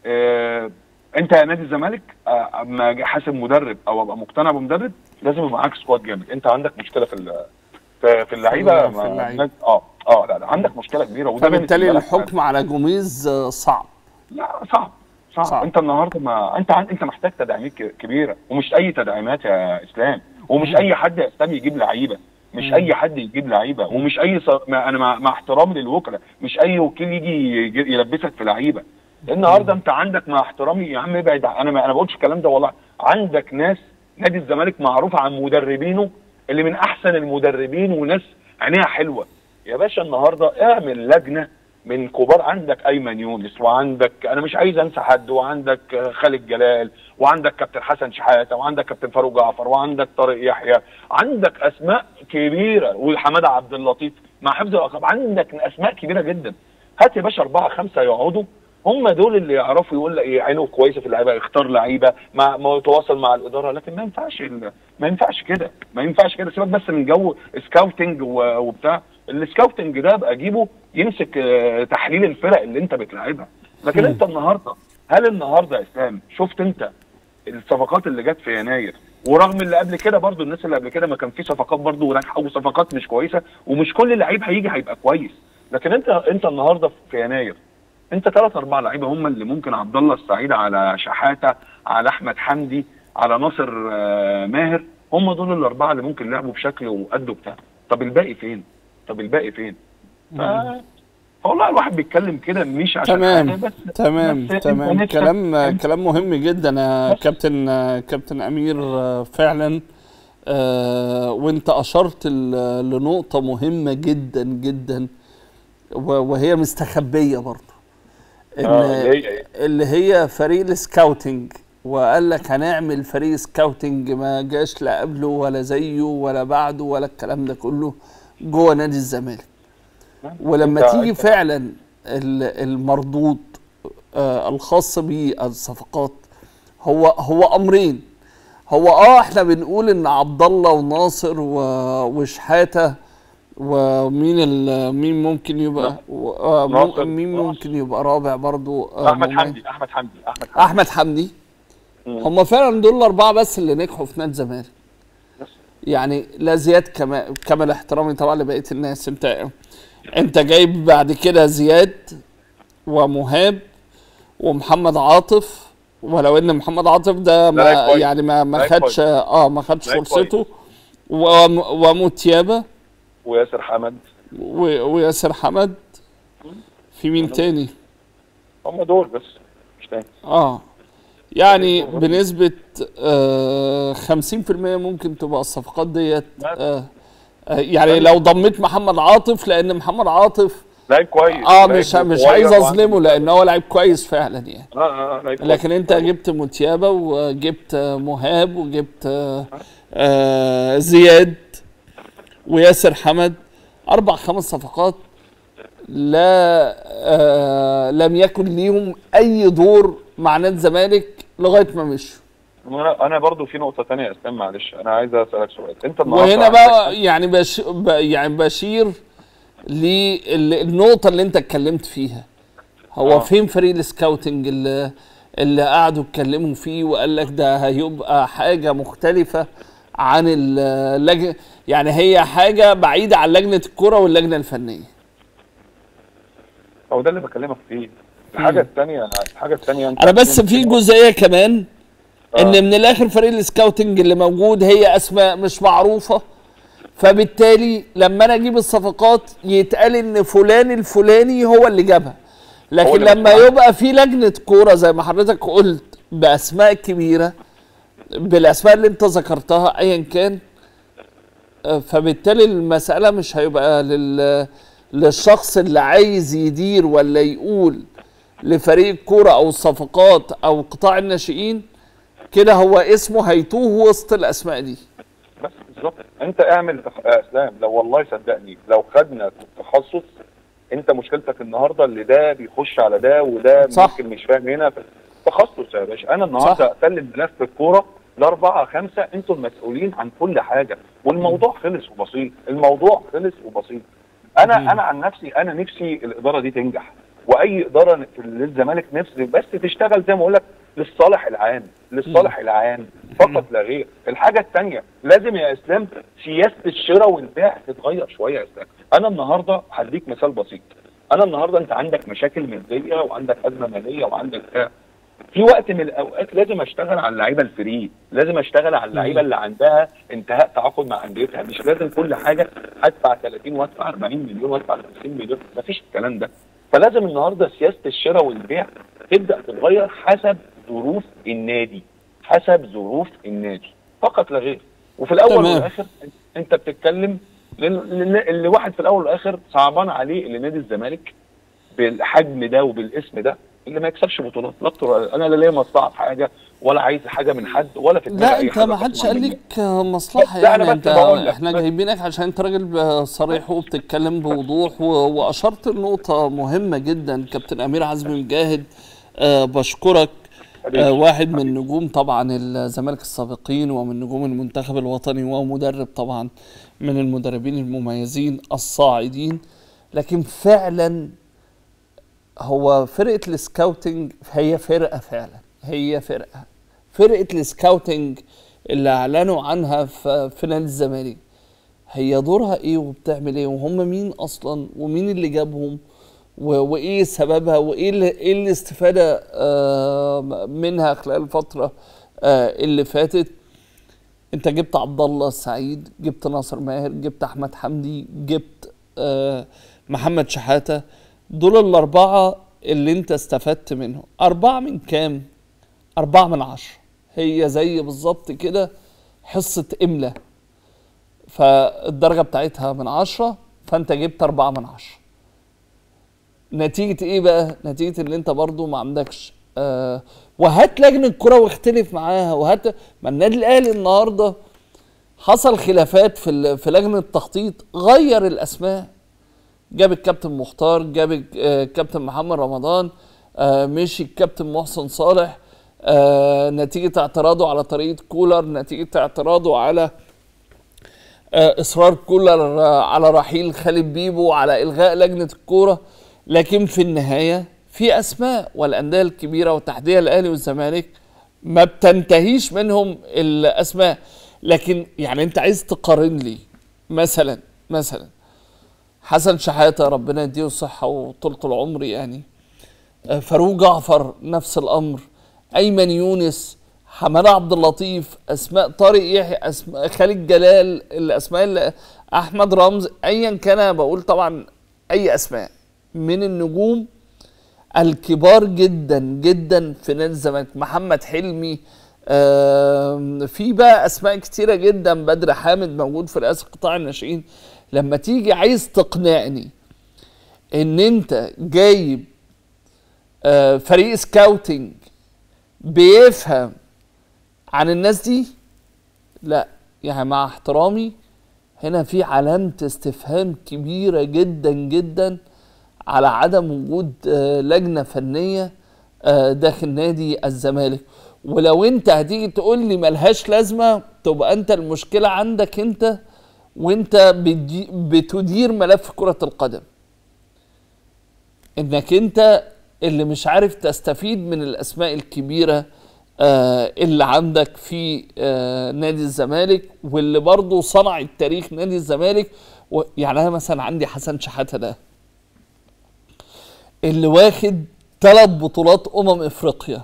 آه انت يا نادي الزمالك اما آه حاسب مدرب او ابقى مقتنع بمدرب لازم يبقى معاك سكواد جامد انت عندك مشكله في في, في اللعيبه في اللعيبه اه اه لا, لا عندك مشكله كبيره وده فبالتالي الحكم على جوميز صعب لا صعب صعب, صعب. انت النهارده ما انت انت محتاج تدعيمات كبيره ومش اي تدعيمات يا اسلام ومش اي حد يا اسلام يجيب لعيبه مش مم. اي حد يجيب لعيبه ومش اي ص... ما انا مع, مع احترامي للوكلاء مش اي وكيل يجي يلبسك في لعيبه النهارده انت عندك مع احترامي يا عم ابعد انا ما انا بقولش الكلام ده والله عندك ناس نادي الزمالك معروف عن مدربينه اللي من احسن المدربين وناس عينيها حلوه يا باشا النهارده اعمل لجنه من كبار عندك ايمن يونس وعندك انا مش عايز انسى حد وعندك خالد جلال وعندك كابتن حسن شحاته وعندك كابتن فاروق جعفر وعندك طارق يحيى عندك اسماء كبيره وحماده عبد اللطيف مع حفظ الالقاب عندك اسماء كبيره جدا هات يا باشا اربعه خمسه يقعدوا هم دول اللي يعرفوا يقول لك إيه عينه كويسه في اللعيبه يختار لعيبه مع ما يتواصل مع الاداره لكن ما ينفعش ال- ما ينفعش كده ما ينفعش كده سيبك بس من جو سكاوتنج و- وبتاع السكاوتنج ده ابقى اجيبه يمسك آه، تحليل الفرق اللي انت بتلعبها لكن مم. انت النهارده هل النهارده يا اسلام شفت انت الصفقات اللي جت في يناير ورغم اللي قبل كده برضو الناس اللي قبل كده ما كان في صفقات برضو ناجحه وصفقات مش كويسه ومش كل لعيب هيجي هيبقى كويس لكن انت انت النهارده في يناير انت ثلاث اربع لعيبه هم اللي ممكن عبد الله السعيد على شحاته على احمد حمدي على ناصر آه، ماهر هم دول الاربعه اللي ممكن لعبوا بشكل وقدوا بتاع طب الباقي فين؟ طب الباقي فين؟ ف... والله الواحد بيتكلم كده مش عشان تمام حاجة، بس تمام بس انت تمام نفسك- كلام انت- كلام مهم جدا يا بس. كابتن كابتن امير آه، فعلا آه، وانت اشرت ل- لنقطه مهمه جدا جدا و- وهي مستخبيه برضه ان آه، اللي هي ايه؟ اللي هي فريق السكاوتنج وقال لك هنعمل فريق سكاوتنج ما جاش لا قبله ولا زيه ولا بعده ولا الكلام ده كله جوه نادي الزمالك ولما انت- تيجي انت- فعلا ال- المردود آه الخاص بالصفقات هو هو امرين هو اه احنا بنقول ان عبد الله وناصر و- وشحاته ومين ال- مين ممكن يبقى و- آه، مو- ناصر- مين ناصر. ممكن يبقى رابع برضو آه، احمد مميز. حمدي احمد حمدي احمد حمدي احمد حمدي مم. هم فعلا دول الاربعه بس اللي نجحوا في نادي الزمالك بس. يعني لا زياد كما كمال احترامي طبعا لبقيه الناس انت انت جايب بعد كده زياد ومهاب ومحمد عاطف ولو ان محمد عاطف ده ما لعيب كويس. يعني ما ما لعيب خدش كويس. اه ما خدش لعيب فرصته وم- ومتيابه وياسر حمد و- وياسر حمد في مين تاني هم دول بس مش تاني اه يعني بنسبة آه 50% ممكن تبقى الصفقات ديت آه آه، يعني لو ضميت محمد عاطف لان محمد عاطف لعيب كويس اه لعيب مش مش صغير عايز وعنده- اظلمه لان هو لعيب كويس فعلا يعني اه اه آه، لعيب كويس. لكن انت جبت متيابه وجبت آه، مهاب وجبت آه، آه، زياد وياسر حمد اربع خمس صفقات لا آه لم يكن ليهم اي دور مع نادي الزمالك لغايه ما مشوا انا انا برضو في نقطه تانية يا اسلام معلش انا عايز اسالك سؤال انت النهارده وهنا عندك- بقى يعني بش ب- يعني بشير للنقطه اللي انت اتكلمت فيها هو آه. فين فريق السكاوتنج اللي اللي قعدوا اتكلموا فيه وقال لك ده هيبقى حاجه مختلفه عن اللجنه يعني هي حاجه بعيده عن لجنه الكره واللجنه الفنيه هو ده اللي بكلمك فيه الحاجه الثانيه الحاجه الثانيه انت انا بس في جزئيه كمان آه. ان من الاخر فريق السكاوتنج اللي موجود هي اسماء مش معروفه فبالتالي لما انا اجيب الصفقات يتقال ان فلان الفلاني هو اللي جابها لكن اللي لما مسؤول. يبقى في لجنه كوره زي ما حضرتك قلت باسماء كبيره بالاسماء اللي انت ذكرتها ايا كان آه، فبالتالي المساله مش هيبقى لل للشخص اللي عايز يدير ولا يقول لفريق الكوره او الصفقات او قطاع الناشئين كده هو اسمه هيتوه وسط الاسماء دي بس بالظبط انت اعمل تخ... يا اسلام لو والله صدقني لو خدنا تخصص انت مشكلتك النهارده اللي ده بيخش على ده وده صح. ممكن مش فاهم هنا ف... تخصص يا باشا انا النهارده اسلم ملف الكوره لاربعه خمسه انتوا المسؤولين عن كل حاجه والموضوع خلص وبسيط الموضوع خلص وبسيط انا مم. انا عن نفسي انا نفسي الاداره دي تنجح واي اداره في للزمالك نفسي بس تشتغل زي ما اقول لك للصالح العام للصالح العام فقط لا غير الحاجه الثانيه لازم يا اسلام سياسه الشراء والبيع تتغير شويه يا اسلام انا النهارده هديك مثال بسيط انا النهارده انت عندك مشاكل ماديه وعندك ازمه ماليه وعندك بتاع في وقت من الاوقات لازم اشتغل على اللعيبه الفري لازم اشتغل على اللعيبه اللي عندها انتهاء تعاقد مع انديتها مش لازم كل حاجه ادفع 30 وادفع 40 مليون وادفع 50 مليون مفيش الكلام ده فلازم النهارده سياسه الشراء والبيع تبدا تتغير حسب ظروف النادي حسب ظروف النادي فقط لا غير وفي الاول تمام. والاخر انت بتتكلم لل- لل- اللي واحد في الاول والاخر صعبان عليه اللي نادي الزمالك بالحجم ده وبالاسم ده اللي ما يكسبش بطولات لا بطولة. انا لا ليا مصلحه في حاجه ولا عايز حاجه من حد ولا في دماغي لا أي انت حاجة ما حدش أصلاً قال مني. لك مصلحه لا، أنا يعني بس انت بقول لك. احنا بس- جايبينك عشان انت راجل صريح وبتتكلم بوضوح و- واشرت لنقطه مهمه جدا كابتن امير عزمي مجاهد آه بشكرك حبيبي. آه واحد من نجوم طبعا الزمالك السابقين ومن نجوم المنتخب الوطني ومدرب طبعا من المدربين المميزين الصاعدين لكن فعلا هو فرقه السكاوتنج هي فرقه فعلا هي فرقه فرقه السكاوتنج اللي اعلنوا عنها في في نادي الزمالك هي دورها ايه وبتعمل ايه وهم مين اصلا ومين اللي جابهم و- وايه سببها وايه اللي ايه الاستفاده آه، منها خلال الفتره آه، اللي فاتت انت جبت عبد الله السعيد جبت ناصر ماهر جبت احمد حمدي جبت آه، محمد شحاته دول الاربعه اللي انت استفدت منهم اربعه من كام أربعة من عشرة هي زي بالظبط كده حصة إملة فالدرجة بتاعتها من عشرة فأنت جبت أربعة من عشرة نتيجة إيه بقى؟ نتيجة إن أنت برضو ما عندكش آه وهات لجنة كرة واختلف معاها وهات ما النادي الأهلي النهاردة حصل خلافات في ال- في لجنة التخطيط غير الأسماء جاب الكابتن مختار جاب الك- آه، الكابتن محمد رمضان آه، مشي الكابتن محسن صالح آه، نتيجة اعتراضه على طريقة كولر نتيجة اعتراضه على آه، إصرار كولر آه، على رحيل خالد بيبو على إلغاء لجنة الكورة لكن في النهاية في أسماء والأندية الكبيرة وتحديدا الأهلي والزمالك ما بتنتهيش منهم الأسماء لكن يعني أنت عايز تقارن لي مثلا مثلا حسن شحاتة ربنا يديه الصحة وطولة العمر يعني آه، فاروق جعفر نفس الأمر أيمن يونس حماد عبد اللطيف أسماء طارق يحيى أسماء خالد جلال الأسماء اللي أحمد رمز أيا كان أنا بقول طبعا أي أسماء من النجوم الكبار جدا جدا في نادي الزمالك محمد حلمي آم، في بقى اسماء كتيره جدا بدر حامد موجود في رئاسه قطاع الناشئين لما تيجي عايز تقنعني ان انت جايب آه، فريق سكاوتنج بيفهم عن الناس دي لا يعني مع احترامي هنا في علامة استفهام كبيرة جدا جدا على عدم وجود آه، لجنة فنية آه، داخل نادي الزمالك ولو انت هتيجي تقول لي ملهاش لازمة تبقى انت المشكلة عندك انت وانت بتدي- بتدير ملف كرة القدم انك انت اللي مش عارف تستفيد من الاسماء الكبيره آه اللي عندك في آه نادي الزمالك واللي برضه صنع التاريخ نادي الزمالك و- يعني انا مثلا عندي حسن شحاته ده اللي واخد ثلاث بطولات امم افريقيا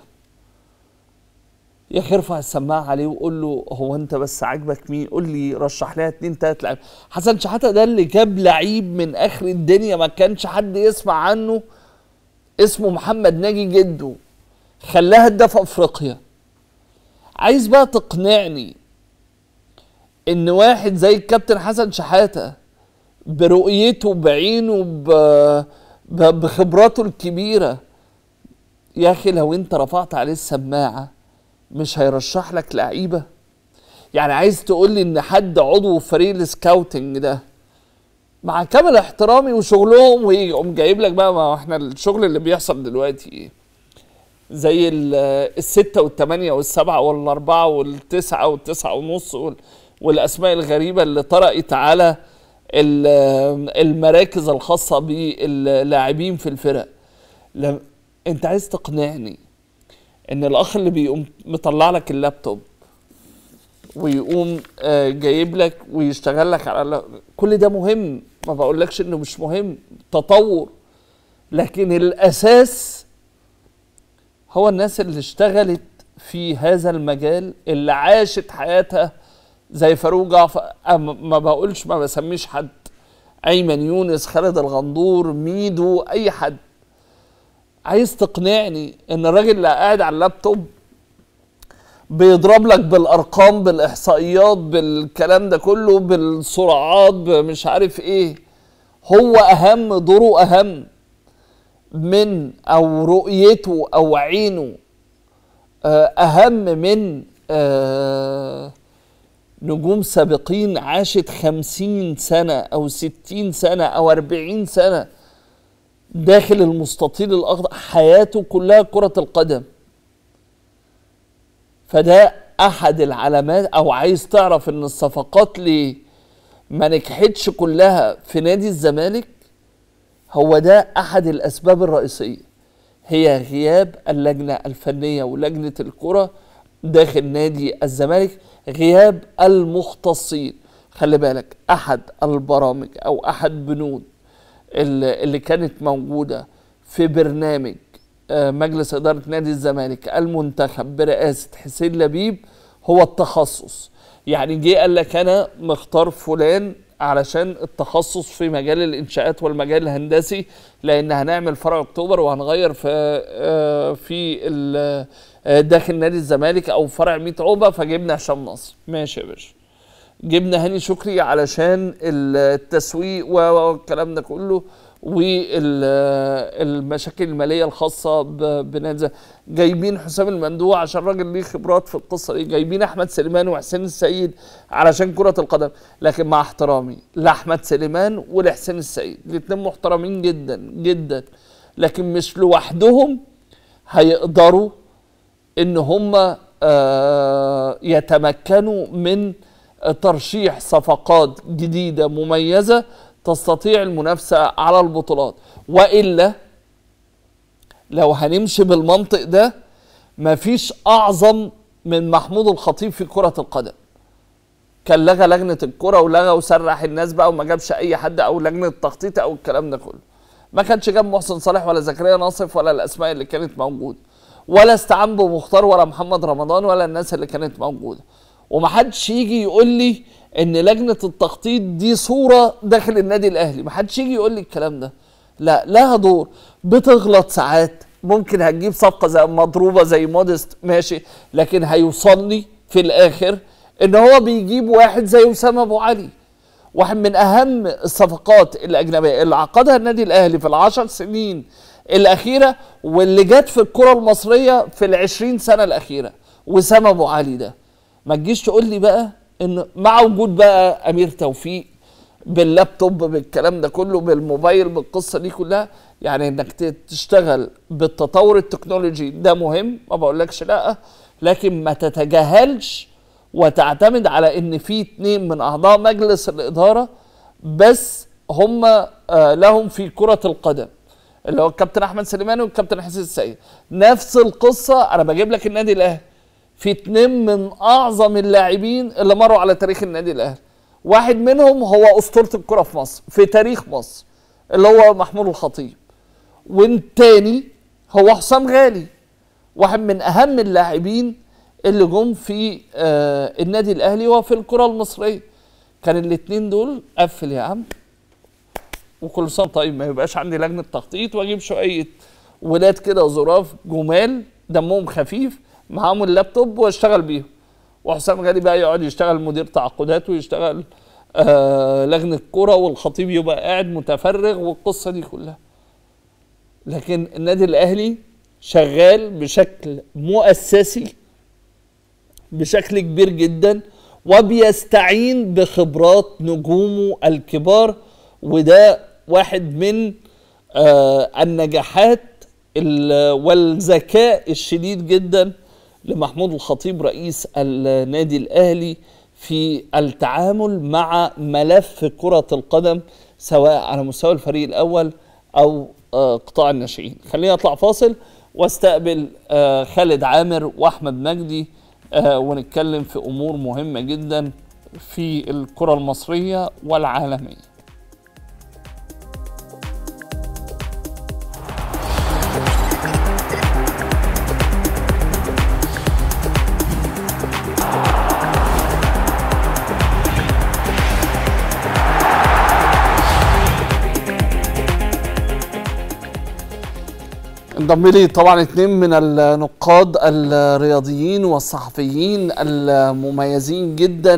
يا اخي ارفع السماعه عليه وقول له هو انت بس عاجبك مين قول لي رشح لها اتنين تلات لعيبه حسن شحاته ده اللي جاب لعيب من اخر الدنيا ما كانش حد يسمع عنه اسمه محمد ناجي جده خلاه هداف افريقيا عايز بقى تقنعني ان واحد زي الكابتن حسن شحاته برؤيته بعينه ب... ب... بخبراته الكبيره يا اخي لو انت رفعت عليه السماعه مش هيرشح لك لعيبه يعني عايز تقول لي ان حد عضو في فريق السكاوتنج ده مع كامل احترامي وشغلهم ويقوم جايب لك بقى ما هو احنا الشغل اللي بيحصل دلوقتي ايه زي ال- الستة والثمانية والسبعة والأربعة والتسعة والتسعة ونص وال- والأسماء الغريبة اللي طرقت على ال- المراكز الخاصة باللاعبين في الفرق لم انت عايز تقنعني ان الاخ اللي بيقوم مطلع لك اللابتوب ويقوم آه، جايب لك ويشتغل لك على الل- كل ده مهم ما بقولكش انه مش مهم تطور لكن الاساس هو الناس اللي اشتغلت في هذا المجال اللي عاشت حياتها زي فاروق جعفر أم- ما بقولش ما بسميش حد ايمن يونس خالد الغندور ميدو اي حد عايز تقنعني ان الراجل اللي قاعد على اللابتوب بيضرب لك بالارقام بالاحصائيات بالكلام ده كله بالسرعات مش عارف ايه هو اهم دوره اهم من او رؤيته او عينه آه، اهم من آه، نجوم سابقين عاشت خمسين سنة أو ستين سنة أو أربعين سنة داخل المستطيل الأخضر حياته كلها كرة القدم فده أحد العلامات أو عايز تعرف إن الصفقات ليه ما نجحتش كلها في نادي الزمالك هو ده أحد الأسباب الرئيسية هي غياب اللجنة الفنية ولجنة الكرة داخل نادي الزمالك غياب المختصين خلي بالك احد البرامج او احد بنود اللي اللي كانت موجوده في برنامج آه، مجلس اداره نادي الزمالك المنتخب برئاسه حسين لبيب هو التخصص يعني جه قال لك انا مختار فلان علشان التخصص في مجال الانشاءات والمجال الهندسي لان هنعمل فرع اكتوبر وهنغير في آه، في ال- آه، داخل نادي الزمالك او فرع 100 عقبه فجبنا هشام نصر ماشي يا باشا جبنا هاني شكري علشان التسويق والكلام ده كله والمشاكل الماليه الخاصه ب- بنادي الزمالك. جايبين حسام المندوع عشان راجل ليه خبرات في القصه دي جايبين احمد سليمان وحسين السيد علشان كره القدم لكن مع احترامي لاحمد سليمان ولحسين السيد الاثنين محترمين جدا جدا لكن مش لوحدهم هيقدروا ان هم آه، يتمكنوا من ترشيح صفقات جديده مميزه تستطيع المنافسه على البطولات والا لو هنمشي بالمنطق ده مفيش اعظم من محمود الخطيب في كره القدم كان لغى لجنه الكره ولغى وسرح الناس بقى وما جابش اي حد او لجنه التخطيط او الكلام ده كله ما كانش جاب محسن صالح ولا زكريا ناصف ولا الاسماء اللي كانت موجوده ولا استعان بمختار ولا محمد رمضان ولا الناس اللي كانت موجوده ومحدش يجي يقول لي ان لجنه التخطيط دي صوره داخل النادي الاهلي محدش يجي يقول لي الكلام ده لا لها دور بتغلط ساعات ممكن هتجيب صفقه زي مضروبه زي مودست ماشي لكن هيوصل لي في الاخر ان هو بيجيب واحد زي اسامه ابو علي واحد من اهم الصفقات الاجنبيه اللي عقدها النادي الاهلي في العشر سنين الاخيره واللي جت في الكره المصريه في العشرين سنه الاخيره وسام ابو علي ده ما تجيش تقول لي بقى ان مع وجود بقى امير توفيق باللابتوب بالكلام ده كله بالموبايل بالقصه دي كلها يعني انك ت- تشتغل بالتطور التكنولوجي ده مهم ما بقولكش لا لكن ما تتجاهلش وتعتمد على ان في اتنين من اعضاء مجلس الاداره بس هم آه، لهم في كره القدم اللي هو الكابتن احمد سليمان والكابتن حسين السيد نفس القصه انا بجيب لك النادي الاهلي في اتنين من اعظم اللاعبين اللي مروا على تاريخ النادي الاهلي واحد منهم هو اسطوره الكره في مصر في تاريخ مصر اللي هو محمود الخطيب والتاني هو حسام غالي واحد من اهم اللاعبين اللي جم في آه النادي الاهلي وفي الكره المصريه كان الاتنين دول قفل يا عم وكل سنه طيب ما يبقاش عندي لجنه تخطيط واجيب شويه ولاد كده ظراف جمال دمهم خفيف معاهم اللابتوب واشتغل بيهم وحسام غالي بقى يقعد يشتغل مدير تعاقدات ويشتغل آه لجنه كوره والخطيب يبقى قاعد متفرغ والقصه دي كلها لكن النادي الاهلي شغال بشكل مؤسسي بشكل كبير جدا وبيستعين بخبرات نجومه الكبار وده واحد من آه النجاحات ال- والذكاء الشديد جدا لمحمود الخطيب رئيس النادي الاهلي في التعامل مع ملف كرة القدم سواء على مستوى الفريق الاول او آه، قطاع الناشئين خلينا نطلع فاصل واستقبل آه، خالد عامر واحمد مجدي آه، ونتكلم في امور مهمه جدا في الكره المصريه والعالميه انضم لي طبعا اتنين من النقاد الرياضيين والصحفيين المميزين جدا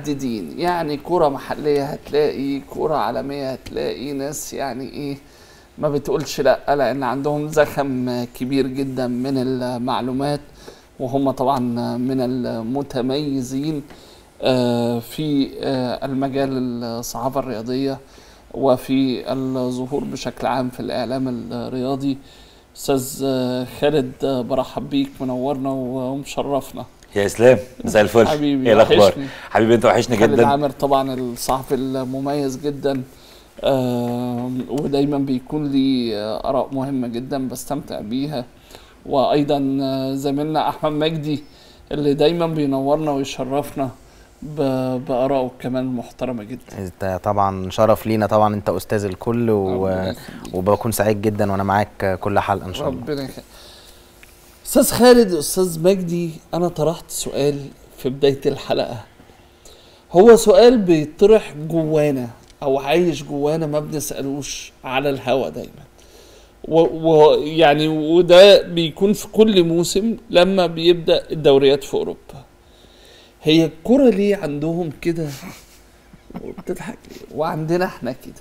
المتعددين يعني كرة محلية هتلاقي كرة عالمية هتلاقي ناس يعني ايه ما بتقولش لا لان عندهم زخم كبير جدا من المعلومات وهم طبعا من المتميزين آه، في آه، المجال الصحافة الرياضية وفي الظهور بشكل عام في الإعلام الرياضي أستاذ آه، خالد آه، برحب بيك منورنا ومشرفنا يا اسلام مساء الفل حبيبي، ايه الاخبار وحشني. حبيبي انت وحشني خالد جدا عامر طبعا الصحفي المميز جدا آه، ودايما بيكون لي آه، آراء مهمة جدا بستمتع بيها وأيضا آه، زميلنا أحمد مجدي اللي دايما بينورنا ويشرفنا ب- بآرائه كمان محترمة جدا انت طبعا شرف لينا طبعا انت استاذ الكل و... ربنا يخليك. وبكون سعيد جدا وانا معاك كل حلقه ان شاء الله ربنا يخليك استاذ خالد استاذ مجدي انا طرحت سؤال في بدايه الحلقه هو سؤال بيطرح جوانا او عايش جوانا ما بنسالوش على الهوا دايما ويعني وده بيكون في كل موسم لما بيبدا الدوريات في اوروبا هي الكرة ليه عندهم كده وبتضحك ليه وعندنا احنا كده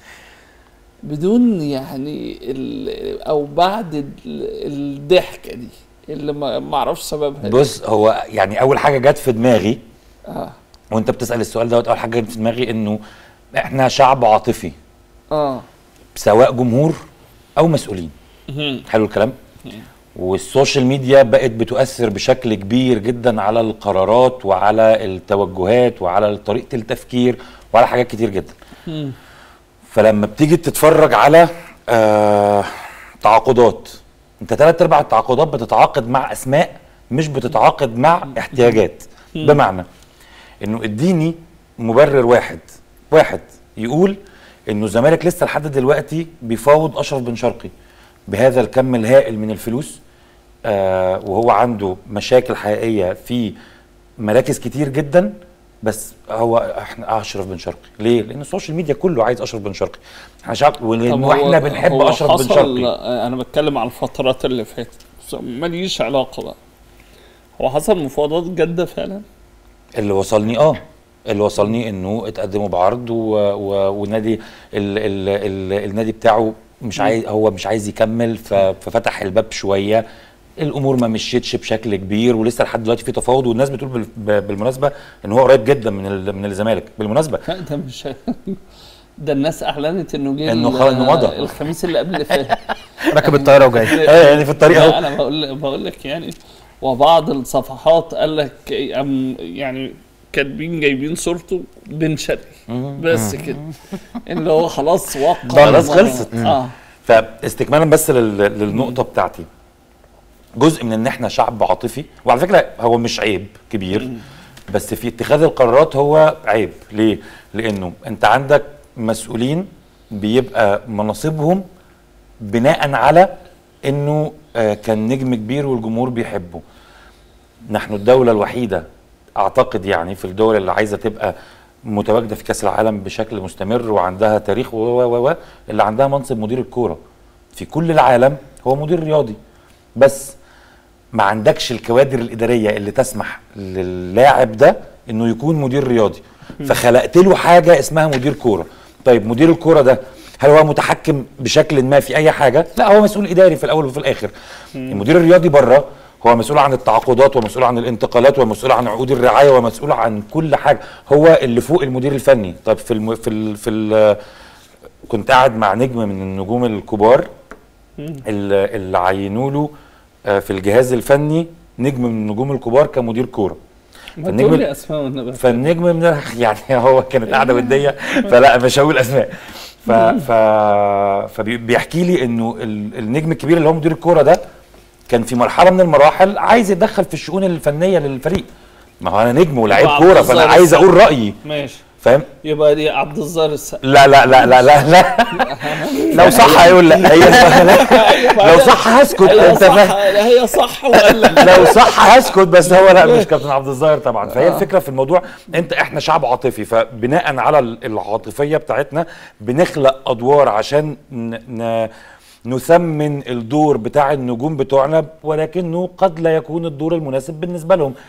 بدون يعني ال- او بعد ال- الضحكه دي اللي ما ما اعرفش سببها إيه. بص هو يعني اول حاجه جت في دماغي اه وانت بتسال السؤال دوت اول حاجه جت في دماغي انه احنا شعب عاطفي اه سواء جمهور او مسؤولين مهم. حلو الكلام والسوشيال ميديا بقت بتؤثر بشكل كبير جدا على القرارات وعلى التوجهات وعلى طريقه التفكير وعلى حاجات كتير جدا مم. فلما بتيجي تتفرج على آه تعاقدات انت ثلاث ارباع التعاقدات بتتعاقد مع اسماء مش بتتعاقد مع احتياجات بمعنى انه اديني مبرر واحد واحد يقول انه الزمالك لسه لحد دلوقتي بيفاوض اشرف بن شرقي بهذا الكم الهائل من الفلوس آه وهو عنده مشاكل حقيقيه في مراكز كتير جدا بس هو احنا اشرف بن شرقي ليه لان السوشيال ميديا كله عايز اشرف بن شرقي احنا شعب طب ولان هو- احنا بنحب هو اشرف بن حصل- شرقي آه، انا بتكلم على الفترات اللي فاتت بس ماليش علاقه بقى هو حصل مفاوضات جاده فعلا اللي وصلني اه اللي وصلني انه اتقدموا بعرض و... و... والنادي ال... ال... ال... النادي بتاعه مش عايز هو مش عايز يكمل ف... ففتح الباب شويه الامور ما مشيتش بشكل كبير ولسه لحد دلوقتي في تفاوض والناس بتقول بال... ب- بالمناسبه ان هو قريب جدا من ال... من الزمالك بالمناسبه لا ده مش ده الناس اعلنت انه جه إنه ال- خلاص إنه مضى. الخميس اللي قبل اللي فات راكب الطياره وجاي اه يعني في الطريق لا اهو انا بقول بقول لك يعني وبعض الصفحات قال لك أم- يعني كاتبين جايبين صورته بن شرقي بس كده اللي هو خلاص وقع خلاص خلصت. اه فاستكمالا بس لل... للنقطه بتاعتي جزء من ان احنا شعب عاطفي وعلى فكره هو مش عيب كبير بس في اتخاذ القرارات هو عيب ليه لانه انت عندك مسؤولين بيبقى مناصبهم بناء على انه آه، كان نجم كبير والجمهور بيحبه نحن الدولة الوحيدة اعتقد يعني في الدول اللي عايزة تبقى متواجدة في كأس العالم بشكل مستمر وعندها تاريخ و و و و اللي عندها منصب مدير الكورة في كل العالم هو مدير رياضي بس ما عندكش الكوادر الإدارية اللي تسمح للاعب ده انه يكون مدير رياضي فخلقت له حاجة اسمها مدير كورة طيب مدير الكورة ده هل هو متحكم بشكل ما في اي حاجه لا هو مسؤول اداري في الاول وفي الاخر المدير الرياضي بره هو مسؤول عن التعاقدات ومسؤول عن الانتقالات ومسؤول عن عقود الرعايه ومسؤول عن كل حاجه هو اللي فوق المدير الفني طب في الم... في ال... في ال... كنت قاعد مع نجم من النجوم الكبار اللي, اللي عينوا له آه، في الجهاز الفني نجم من النجوم الكبار كمدير كوره ما فالنجم تقول ال- لي اسماء والنبي فالنجم من يعني هو كانت قاعده وديه فلا مش هقول اسماء ف ف فبيحكي لي انه ال- النجم الكبير اللي هو مدير الكوره ده كان في مرحله من المراحل عايز يتدخل في الشؤون الفنيه للفريق ما هو انا نجم ولاعيب وعبد كوره فانا الظاهر عايز السقا. اقول رايي ماشي فاهم يبقى دي عبد الظاهر السقا لا لا لا لا لا لا لو صح هيقول لا هي لو صح هسكت هي انت صح فاهم هي صح ولا لو صح هسكت بس هو لا مش كابتن عبد الظاهر طبعا فهي الفكره في الموضوع انت احنا شعب عاطفي فبناء على ال- العاطفيه بتاعتنا بنخلق ادوار عشان ن... ن... نثمن الدور بتاع النجوم بتوعنا ولكنه قد لا يكون الدور المناسب بالنسبه لهم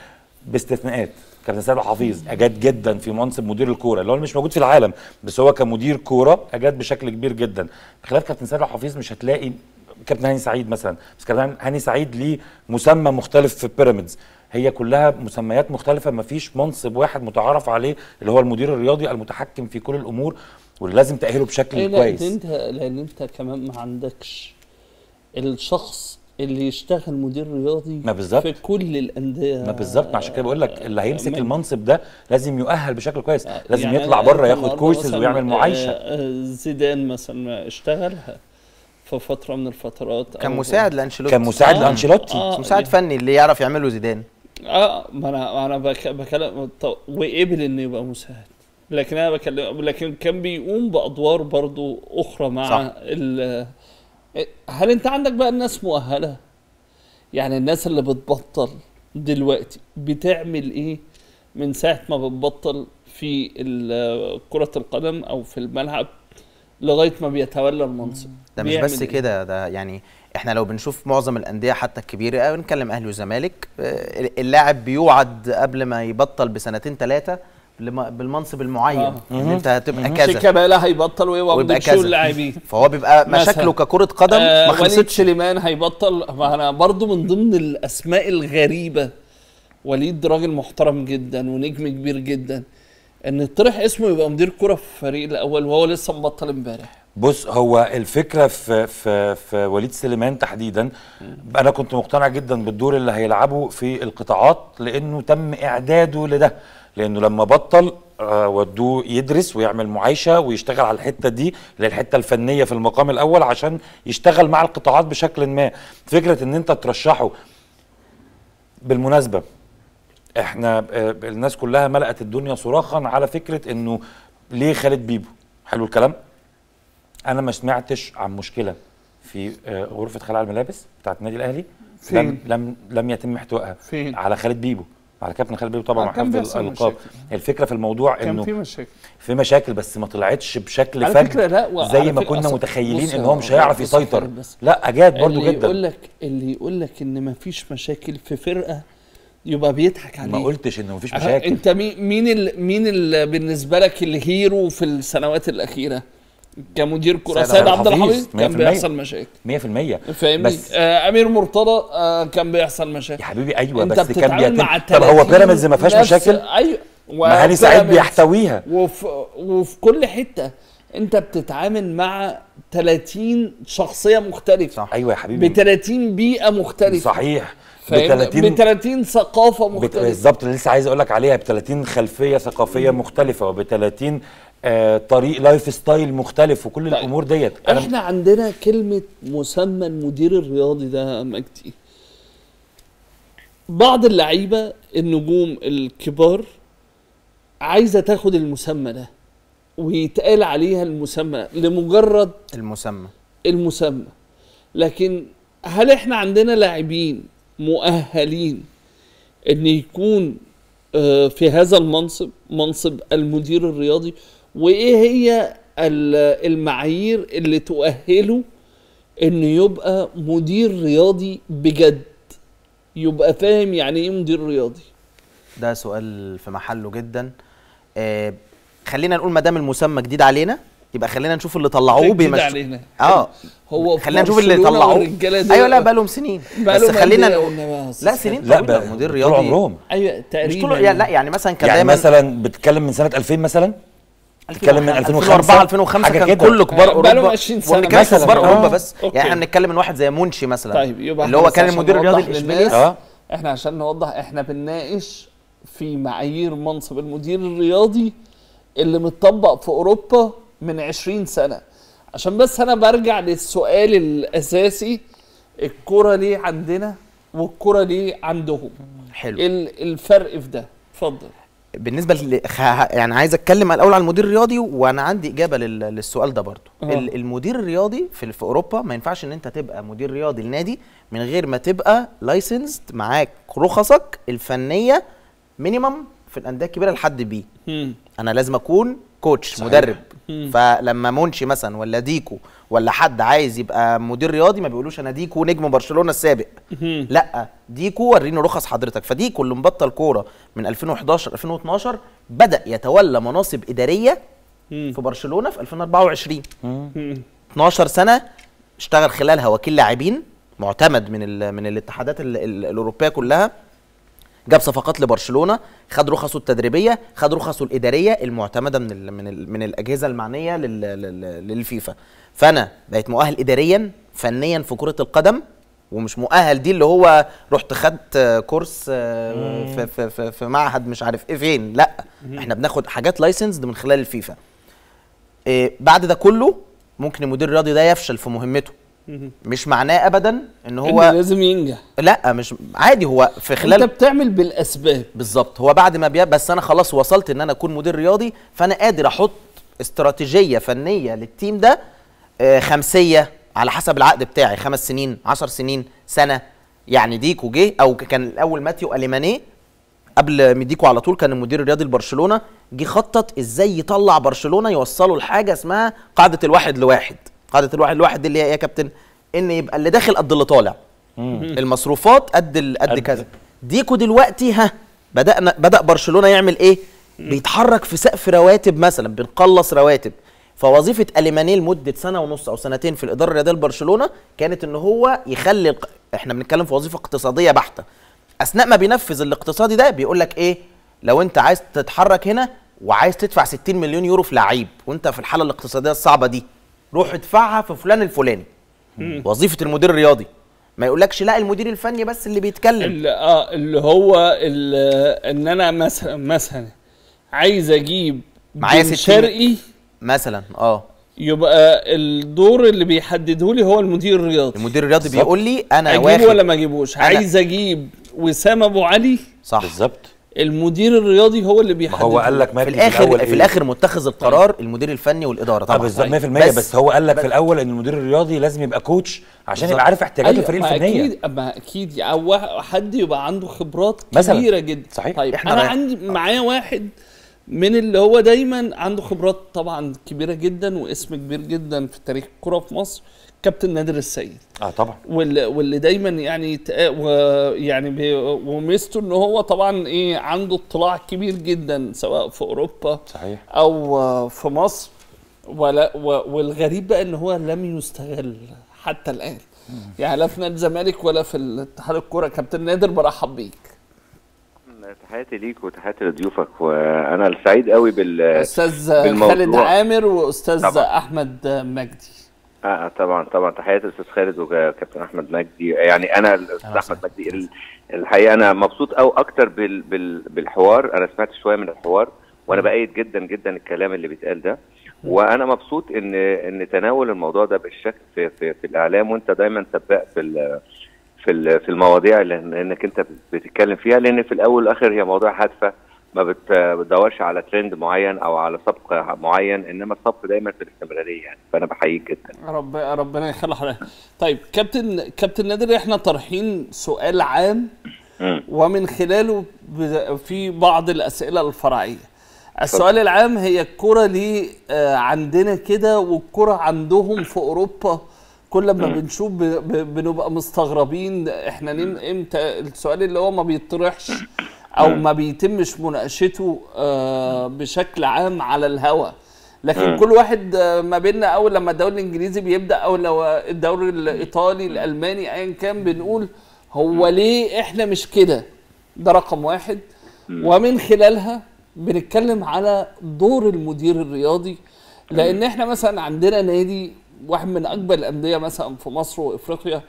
باستثناءات كابتن سيد حفيظ اجاد جدا في منصب مدير الكوره اللي هو مش موجود في العالم بس هو كمدير كوره اجاد بشكل كبير جدا بخلاف كابتن سيد حفيظ مش هتلاقي كابتن هاني سعيد مثلا بس كابتن هاني سعيد ليه مسمى مختلف في بيراميدز هي كلها مسميات مختلفه ما فيش منصب واحد متعارف عليه اللي هو المدير الرياضي المتحكم في كل الامور واللي لازم تاهله بشكل إيه كويس لان انت لان انت كمان ما عندكش الشخص اللي يشتغل مدير رياضي ما بالظبط. في كل الانديه ما بالظبط ما عشان كده بقول لك اللي هيمسك من- المنصب ده لازم يؤهل بشكل كويس لازم يعني يطلع أنا- بره أنت ياخد النهاردة كورسز مثلاً، ويعمل معايشه آه، آه، زيدان مثلا ما اشتغلها في فتره من الفترات كان أو- مساعد لانشيلوتي كان مساعد آه. لانشيلوتي آه. مساعد فني اللي يعرف يعمله زيدان اه ما انا انا بك- بكلم طب وقبل انه يبقى مساعد لكن انا بكلم لكن كان بيقوم بادوار برضو اخرى مع صح. ال هل انت عندك بقى الناس مؤهله يعني الناس اللي بتبطل دلوقتي بتعمل ايه من ساعه ما بتبطل في ال- كره القدم او في الملعب لغايه ما بيتولى المنصب ده مش بيعمل بس إيه؟ كده ده يعني احنا لو بنشوف معظم الانديه حتى الكبيره أو نتكلم اهلي وزمالك آه، اللاعب بيوعد قبل ما يبطل بسنتين ثلاثه بالمنصب المعين آه. ان انت هتبقى كذا شيكابالا هيبطل ويبقى ويبقى مدير شؤون كذا. اللاعبين فهو بيبقى مثلاً. مشاكله ككره قدم آه ما وليد خلصتش سليمان هيبطل ما انا برضو من ضمن الاسماء الغريبه وليد راجل محترم جدا ونجم كبير جدا ان يطرح اسمه يبقى مدير كره في الفريق الاول وهو لسه مبطل امبارح بص هو الفكره في في في وليد سليمان تحديدا انا كنت مقتنع جدا بالدور اللي هيلعبه في القطاعات لانه تم اعداده لده لانه لما بطل آه، ودوه يدرس ويعمل معايشه ويشتغل على الحته دي اللي هي الحته الفنيه في المقام الاول عشان يشتغل مع القطاعات بشكل ما فكره ان انت ترشحه بالمناسبه احنا آه، الناس كلها ملأت الدنيا صراخا على فكره انه ليه خالد بيبو حلو الكلام انا ما سمعتش عن مشكله في آه، غرفه خلع الملابس بتاعت النادي الاهلي فين؟ لم لم لم يتم احتوائها فين؟ على خالد بيبو على كابتن خالد بيبو طبعا آه، مع كان حفظ بيحصل الالقاب مشاكل. الفكره في الموضوع كان انه في مشاكل في مشاكل بس ما طلعتش بشكل على فج فكرة لا، وعلى زي ما فكرة كنا أصل- متخيلين بص ان يا هو مش هيعرف بص يا يسيطر خالد بس. لا اجاد برضو اللي جدا يقول لك اللي يقول لك ان ما فيش مشاكل في فرقه يبقى بيضحك عليه ما قلتش انه مفيش أه، مشاكل انت مين مين ال مين ال بالنسبه لك الهيرو في السنوات الاخيره كمدير كره سيد سيد عبد عبد الحفيظ الحفيظ، كان 100%. بيحصل مشاكل 100% فاهمني بس آه امير مرتضى آه كان بيحصل مشاكل يا حبيبي ايوه انت بس كان بتتعامل بيتم مع طب هو 30 بيراميدز ما فيهاش نفس- مشاكل ايوه ما هاني سعيد وبيراميدز بيحتويها وفي وفي كل حته انت بتتعامل مع 30 شخصيه مختلفه صح. ايوه يا حبيبي ب 30 بيئه مختلفه صحيح ب فاهم؟ 30 ب 30 ثقافه بت- مختلفه بالظبط اللي لسه عايز اقول لك عليها ب 30 خلفيه ثقافيه مختلفه وب 30 آه طريق لايف ستايل مختلف وكل طيب. الامور ديت انا احنا عندنا كلمة مسمى المدير الرياضي ده يا مجدي بعض اللعيبة النجوم الكبار عايزة تاخد المسمى ده ويتقال عليها المسمى لمجرد المسمى المسمى لكن هل احنا عندنا لاعبين مؤهلين ان يكون آه، في هذا المنصب منصب المدير الرياضي وايه هي ال- المعايير اللي تؤهله انه يبقى مدير رياضي بجد يبقى فاهم يعني ايه مدير رياضي ده سؤال في محله جدا آه خلينا نقول ما دام المسمى جديد علينا يبقى خلينا نشوف اللي طلعوه جديد بيمشوا علينا. اه هو في خلينا نشوف اللي برشلونة طلعوه والرجالة دي- ايوه لا بقالهم سنين بس بقالهم خلينا قد إيه نقول قلنا بقى؟ لا سنين لا طويلة، بقى مدير طول رياضي عمرهم ايوه مش تقريبا طول يعني لا يعني مثلا كان يعني دايما مثلا بتتكلم من سنه 2000 مثلا بتتكلم من 2005 2004 2005 حاجة كان كده. كل كبار آه، بقالهم اوروبا 20 سنة وما كانش مثلاً. كبار آه. اوروبا بس أوكي. يعني احنا بنتكلم من واحد زي منشي مثلا طيب يبقى اللي إحنا هو بس كان عشان المدير الرياضي نوضح الاشبيلي للناس، اه احنا عشان نوضح احنا بنناقش في معايير منصب المدير الرياضي اللي متطبق في اوروبا من 20 سنه عشان بس انا برجع للسؤال الاساسي الكرة ليه عندنا والكرة ليه عندهم حلو ال- الفرق في ده اتفضل بالنسبه ل... خ... يعني عايز اتكلم الاول عن المدير الرياضي وانا عندي اجابه لل... للسؤال ده برضو آه. ال... المدير الرياضي في... في اوروبا ما ينفعش ان انت تبقى مدير رياضي لنادي من غير ما تبقى لايسنسد معاك رخصك الفنيه مينيمم في الانديه الكبيره لحد بي مم. انا لازم اكون كوتش صحيح. مدرب فلما منشي مثلا ولا ديكو ولا حد عايز يبقى مدير رياضي ما بيقولوش انا ديكو نجم برشلونه السابق لا ديكو وريني رخص حضرتك فديكو اللي مبطل كوره من 2011 2012 بدا يتولى مناصب اداريه في برشلونه في 2024 12 سنه اشتغل خلالها وكيل لاعبين معتمد من ال من الاتحادات ال ال الاوروبيه كلها جاب صفقات لبرشلونه خد رخصه التدريبيه خد رخصه الاداريه المعتمده من ال من ال من الاجهزه المعنيه لل لل للفيفا فانا بقيت مؤهل اداريا فنيا في كره القدم ومش مؤهل دي اللي هو رحت خدت آه، كورس آه، في, في, في, في معهد مش عارف ايه فين لا احنا بناخد حاجات لايسنسد من خلال الفيفا إيه بعد ده كله ممكن المدير الرياضي ده يفشل في مهمته مش معناه ابدا ان إنه هو لازم ينجح لا مش عادي هو في انت خلال بتعمل بالاسباب بالظبط هو بعد ما بيا بس انا خلاص وصلت ان انا اكون مدير رياضي فانا قادر احط استراتيجيه فنيه للتيم ده آه، خمسيه على حسب العقد بتاعي خمس سنين عشر سنين سنه يعني ديكو جه او كان الاول ماتيو اليماني قبل ميديكو على طول كان المدير الرياضي لبرشلونه جه خطط ازاي يطلع برشلونه يوصله لحاجه اسمها قاعده الواحد لواحد قاعده الواحد لواحد دي اللي هي ايه يا كابتن ان يبقى اللي داخل قد اللي طالع المصروفات قد ال- قد قد- كذا ديكو دلوقتي ها بدأنا بدأ برشلونة يعمل ايه بيتحرك في سقف رواتب مثلا بنقلص رواتب فوظيفة أليماني لمدة سنة ونص أو سنتين في الإدارة الرياضية لبرشلونة كانت إن هو يخلي الق- إحنا بنتكلم في وظيفة اقتصادية بحتة أثناء ما بينفذ الاقتصادي ده بيقول لك إيه لو أنت عايز تتحرك هنا وعايز تدفع 60 مليون يورو في لعيب وأنت في الحالة الاقتصادية الصعبة دي روح ادفعها في فلان الفلاني وظيفة المدير الرياضي ما يقولكش لا المدير الفني بس اللي بيتكلم اللي, آه اللي هو اللي ان انا مثلا مثلا عايز اجيب معايا بن 60 شرقي مثلا اه يبقى الدور اللي بيحدده لي هو المدير الرياضي المدير الرياضي بالظبط. بيقول لي انا اجيبه واخد ولا ما اجيبوش أنا- عايز اجيب وسام ابو علي صح بالظبط المدير الرياضي هو اللي ما بيحدد هو قال لك في ماتي الاخر الأول في إيه؟ الاخر متخذ القرار المدير الفني والاداره اه طبعا بالظبط 100% بس- بس, هو قال لك في الاول ان المدير الرياضي لازم يبقى كوتش عشان بالظبط. يبقى عارف احتياجات أيوة، الفريق ما الفنيه اكيد ما اكيد او واحد- حد يبقى عنده خبرات مثلاً. كبيره جدا صحيح. طيب إحنا انا رايح- عندي معايا واحد من اللي هو دايما عنده خبرات طبعا كبيره جدا واسم كبير جدا في تاريخ الكره في مصر كابتن نادر السيد اه طبعا واللي, واللي دايما يعني تق- ويعني بي- وميزته ان هو طبعا ايه عنده اطلاع كبير جدا سواء في اوروبا صحيح او آه، في مصر ولا و- والغريب بقى ان هو لم يستغل حتى الان يعني لا في نادي الزمالك ولا في الاتحاد الكوره كابتن نادر برحب بيك تحياتي ليك وتحياتي لضيوفك وانا سعيد قوي بال استاذ بالموضوع. خالد عامر واستاذ طبعا. احمد مجدي آه طبعا طبعا تحياتي للاستاذ خالد وكابتن احمد مجدي يعني انا الاستاذ أهلا احمد مجدي ال- الحقيقه انا مبسوط او اكتر بال بال بالحوار انا سمعت شويه من الحوار وانا بايد جدا جدا الكلام اللي بيتقال ده وانا مبسوط ان ان تناول الموضوع ده بالشكل في, في, في الاعلام وانت دايما سباق في ال في ال- في المواضيع اللي انك انت بتتكلم فيها لان في الاول والاخر هي مواضيع هادفه ما بت- بتدورش على ترند معين او على سبق معين انما السبق دايما في الاستمراريه يعني فانا بحييك جدا رب ربنا يخلي حضرتك طيب كابتن كابتن نادر احنا طرحين سؤال عام مم. ومن خلاله ب- في بعض الاسئله الفرعيه السؤال العام هي الكرة ليه آه، عندنا كده والكرة عندهم في اوروبا كل ما بنشوف ب- ب- بنبقى مستغربين احنا نم امتى السؤال اللي هو ما بيطرحش او ما بيتمش مناقشته آه، بشكل عام على الهوا لكن مم. كل واحد آه، ما بيننا اول لما الدوري الانجليزي بيبدا او لو الدوري الايطالي الالماني ايا كان بنقول هو ليه احنا مش كده ده رقم واحد ومن خلالها بنتكلم على دور المدير الرياضي لان احنا مثلا عندنا نادي واحد من اكبر الانديه مثلا في مصر وافريقيا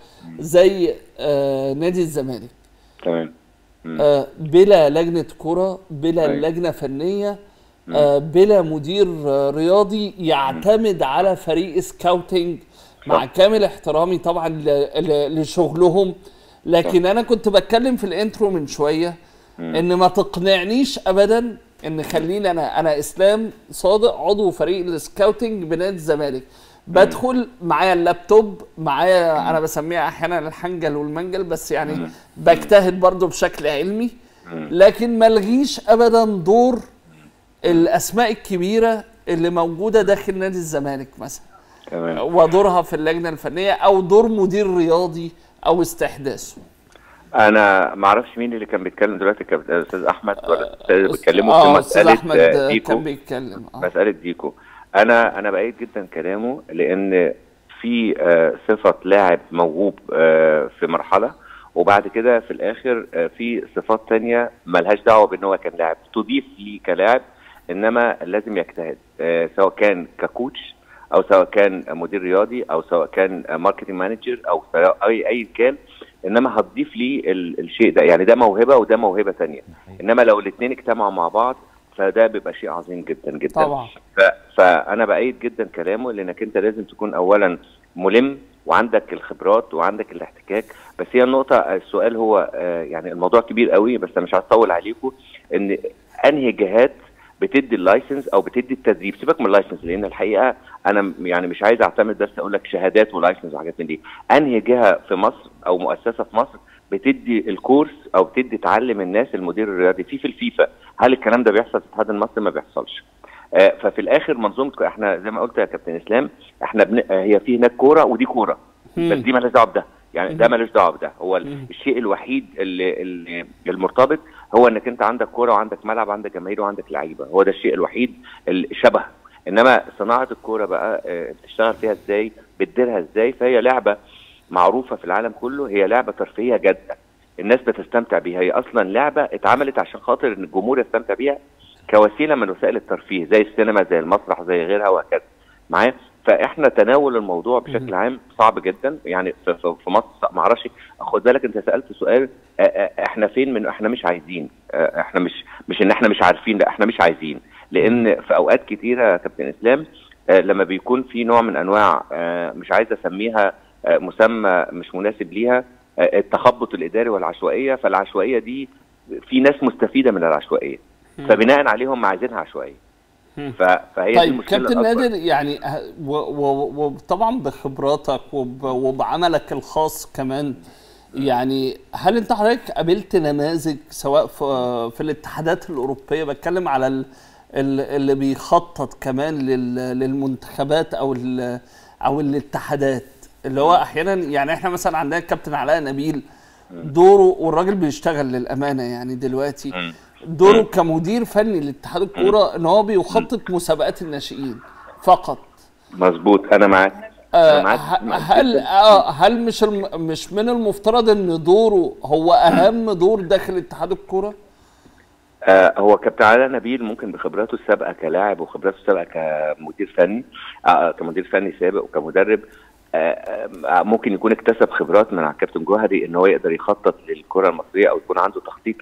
زي آه نادي الزمالك تمام مم. آه بلا لجنه كره بلا أيوة. لجنه فنيه آه بلا مدير آه رياضي يعتمد على فريق سكاوتنج مع صح. كامل احترامي طبعا ل- ل- لشغلهم لكن انا كنت بتكلم في الانترو من شويه ان ما تقنعنيش ابدا ان خليني انا انا اسلام صادق عضو فريق السكاوتنج بنادي الزمالك بدخل معايا اللابتوب معايا انا بسميها احيانا الحنجل والمنجل بس يعني بجتهد برضو بشكل علمي لكن ملغيش ابدا دور الاسماء الكبيره اللي موجوده داخل نادي الزمالك مثلا تمام ودورها في اللجنه الفنيه او دور مدير رياضي او استحداثه انا ما اعرفش مين اللي كان بيتكلم دلوقتي كان الاستاذ احمد ولا الاستاذ اللي بيتكلموا اه في استاذ مساله احمد آه، آه، ديكو كان بيتكلم اه مساله ديكو انا انا بايد جدا كلامه لان في آه، صفه لاعب موهوب آه، في مرحله وبعد كده في الاخر آه، في صفات تانية ملهاش دعوه بان هو كان لاعب تضيف ليه كلاعب انما لازم يجتهد آه، سواء كان ككوتش او سواء كان مدير رياضي او سواء كان ماركتنج مانجر او سواء اي اي كان انما هتضيف لي ال- الشيء ده يعني ده موهبه وده موهبه تانية انما لو الاثنين اجتمعوا مع بعض فده بيبقى شيء عظيم جدا جدا طبعا ف... فانا بايد جدا كلامه لانك انت لازم تكون اولا ملم وعندك الخبرات وعندك الاحتكاك بس هي النقطه السؤال هو آه، يعني الموضوع كبير قوي بس انا مش عايز اطول عليكم ان انهي جهات بتدي اللايسنس او بتدي التدريب سيبك من اللايسنس لان الحقيقه انا م- يعني مش عايز اعتمد بس اقول لك شهادات ولايسنس وحاجات من دي انهي جهه في مصر او مؤسسه في مصر بتدي الكورس او بتدي تعلم الناس المدير الرياضي في في الفيفا هل الكلام ده بيحصل في الاتحاد المصري ما بيحصلش آه، ففي الاخر منظومه احنا زي ما قلت يا كابتن اسلام احنا بن... آه، هي في هناك كوره ودي كوره بس دي مالهاش دعوه بده يعني ده مالوش دعوه بده هو ال- الشيء الوحيد اللي, اللي المرتبط هو انك انت عندك كوره وعندك ملعب وعندك جماهير وعندك لعيبه هو ده الشيء الوحيد الشبه انما صناعه الكوره بقى آه، بتشتغل فيها ازاي بتديرها ازاي فهي لعبه معروفه في العالم كله هي لعبه ترفيهيه جاده الناس بتستمتع بيها هي اصلا لعبه اتعملت عشان خاطر ان الجمهور يستمتع بيها كوسيله من وسائل الترفيه زي السينما زي المسرح زي غيرها وهكذا معايا فاحنا تناول الموضوع بشكل عام صعب جدا يعني في, في, في مصر ما اعرفش خد بالك انت سالت سؤال آه، آه، احنا فين من احنا مش عايزين آه، احنا مش مش ان احنا مش عارفين لا احنا مش عايزين لان في اوقات كتيره يا كابتن اسلام آه، لما بيكون في نوع من انواع آه، مش عايز اسميها آه، مسمى مش مناسب ليها آه، التخبط الاداري والعشوائيه فالعشوائيه دي في ناس مستفيده من العشوائيه فبناء عليهم عايزينها عشوائيه ف- فهي دي طيب المشكله كابتن الأكبر. نادر يعني ه- و- و- وطبعا بخبراتك وب- وبعملك الخاص كمان يعني هل انت حضرتك قابلت نماذج سواء في, في الاتحادات الاوروبيه بتكلم على ال- ال- اللي بيخطط كمان لل- للمنتخبات او ال- او الاتحادات اللي هو احيانا يعني احنا مثلا عندنا الكابتن علاء نبيل دوره والراجل بيشتغل للامانه يعني دلوقتي مم. دوره كمدير فني لاتحاد الكوره ان هو بيخطط مسابقات الناشئين فقط مظبوط انا معاك آه أنا معاك ه- معاك هل جداً. آه هل مش الم مش من المفترض ان دوره هو اهم دور داخل اتحاد الكوره؟ آه هو كابتن علاء نبيل ممكن بخبراته السابقه كلاعب وخبراته السابقه كمدير فني آه كمدير فني سابق وكمدرب آه آه ممكن يكون اكتسب خبرات من الكابتن جوهري ان هو يقدر يخطط للكره المصريه او يكون عنده تخطيط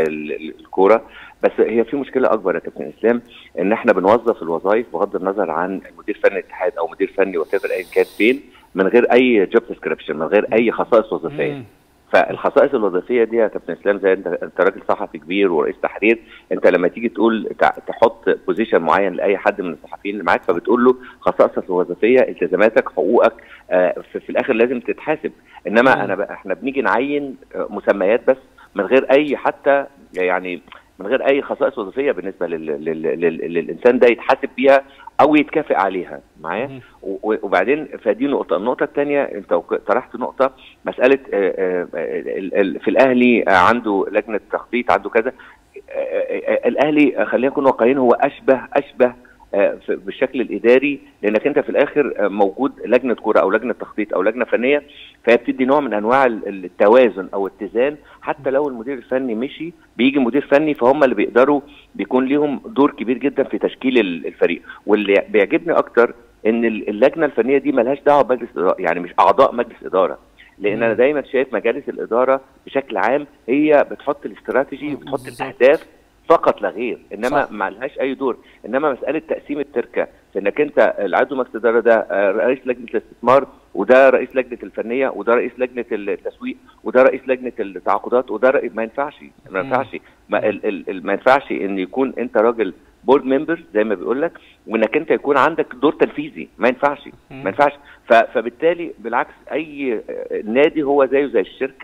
للكوره بس هي في مشكله اكبر يا كابتن اسلام ان احنا بنوظف الوظائف بغض النظر عن مدير فني الاتحاد او مدير فني وات ايا كان فين من غير اي جوب ديسكريبشن من غير اي خصائص وظيفيه مم. فالخصائص الوظيفيه دي يا كابتن اسلام زي انت انت راجل صحفي كبير ورئيس تحرير انت لما تيجي تقول تع- تحط بوزيشن معين لاي حد من الصحفيين اللي معاك فبتقول له خصائصك الوظيفيه التزاماتك حقوقك آه، في, في الاخر لازم تتحاسب انما مم. انا بقى احنا بنيجي نعين آه، مسميات بس من غير اي حتى يعني من غير اي خصائص وظيفيه بالنسبه لل... لل... لل... للانسان ده يتحاسب بيها او يتكافئ عليها معايا و- وبعدين فدي نقطه النقطه الثانيه انت وك- طرحت نقطه مساله آه، آه، ال- ال- في الاهلي آه، عنده لجنه تخطيط عنده كذا آه، آه، آه، الاهلي آه، خلينا نكون واقعيين هو اشبه اشبه آه، في- بالشكل الاداري لانك انت في الاخر آه، موجود لجنه كوره او لجنه تخطيط او لجنه فنيه فهي بتدي نوع من انواع ال- التوازن او اتزان حتى لو المدير الفني مشي بيجي مدير فني فهم اللي بيقدروا بيكون ليهم دور كبير جدا في تشكيل ال- الفريق واللي بيعجبني اكتر ان ال- اللجنه الفنيه دي ملهاش دعوه بمجلس اداره يعني مش اعضاء مجلس اداره لان انا دايما شايف مجالس الاداره بشكل عام هي بتحط الاستراتيجي بتحط بالظبط. الاهداف فقط لا غير انما صح. ما لهاش اي دور انما مساله تقسيم التركه في انك انت العضو مجلس الاداره ده آه، رئيس لجنه الاستثمار وده رئيس لجنه الفنيه وده رئيس لجنه التسويق وده رئيس لجنه التعاقدات وده رئيس ما ينفعش ما ينفعش ما, ال ال ال ما ينفعش ان يكون انت راجل بورد ممبر زي ما بيقول لك وانك انت يكون عندك دور تنفيذي ما ينفعش ما ينفعش ف- فبالتالي بالعكس اي آه، نادي هو زيه زي الشركه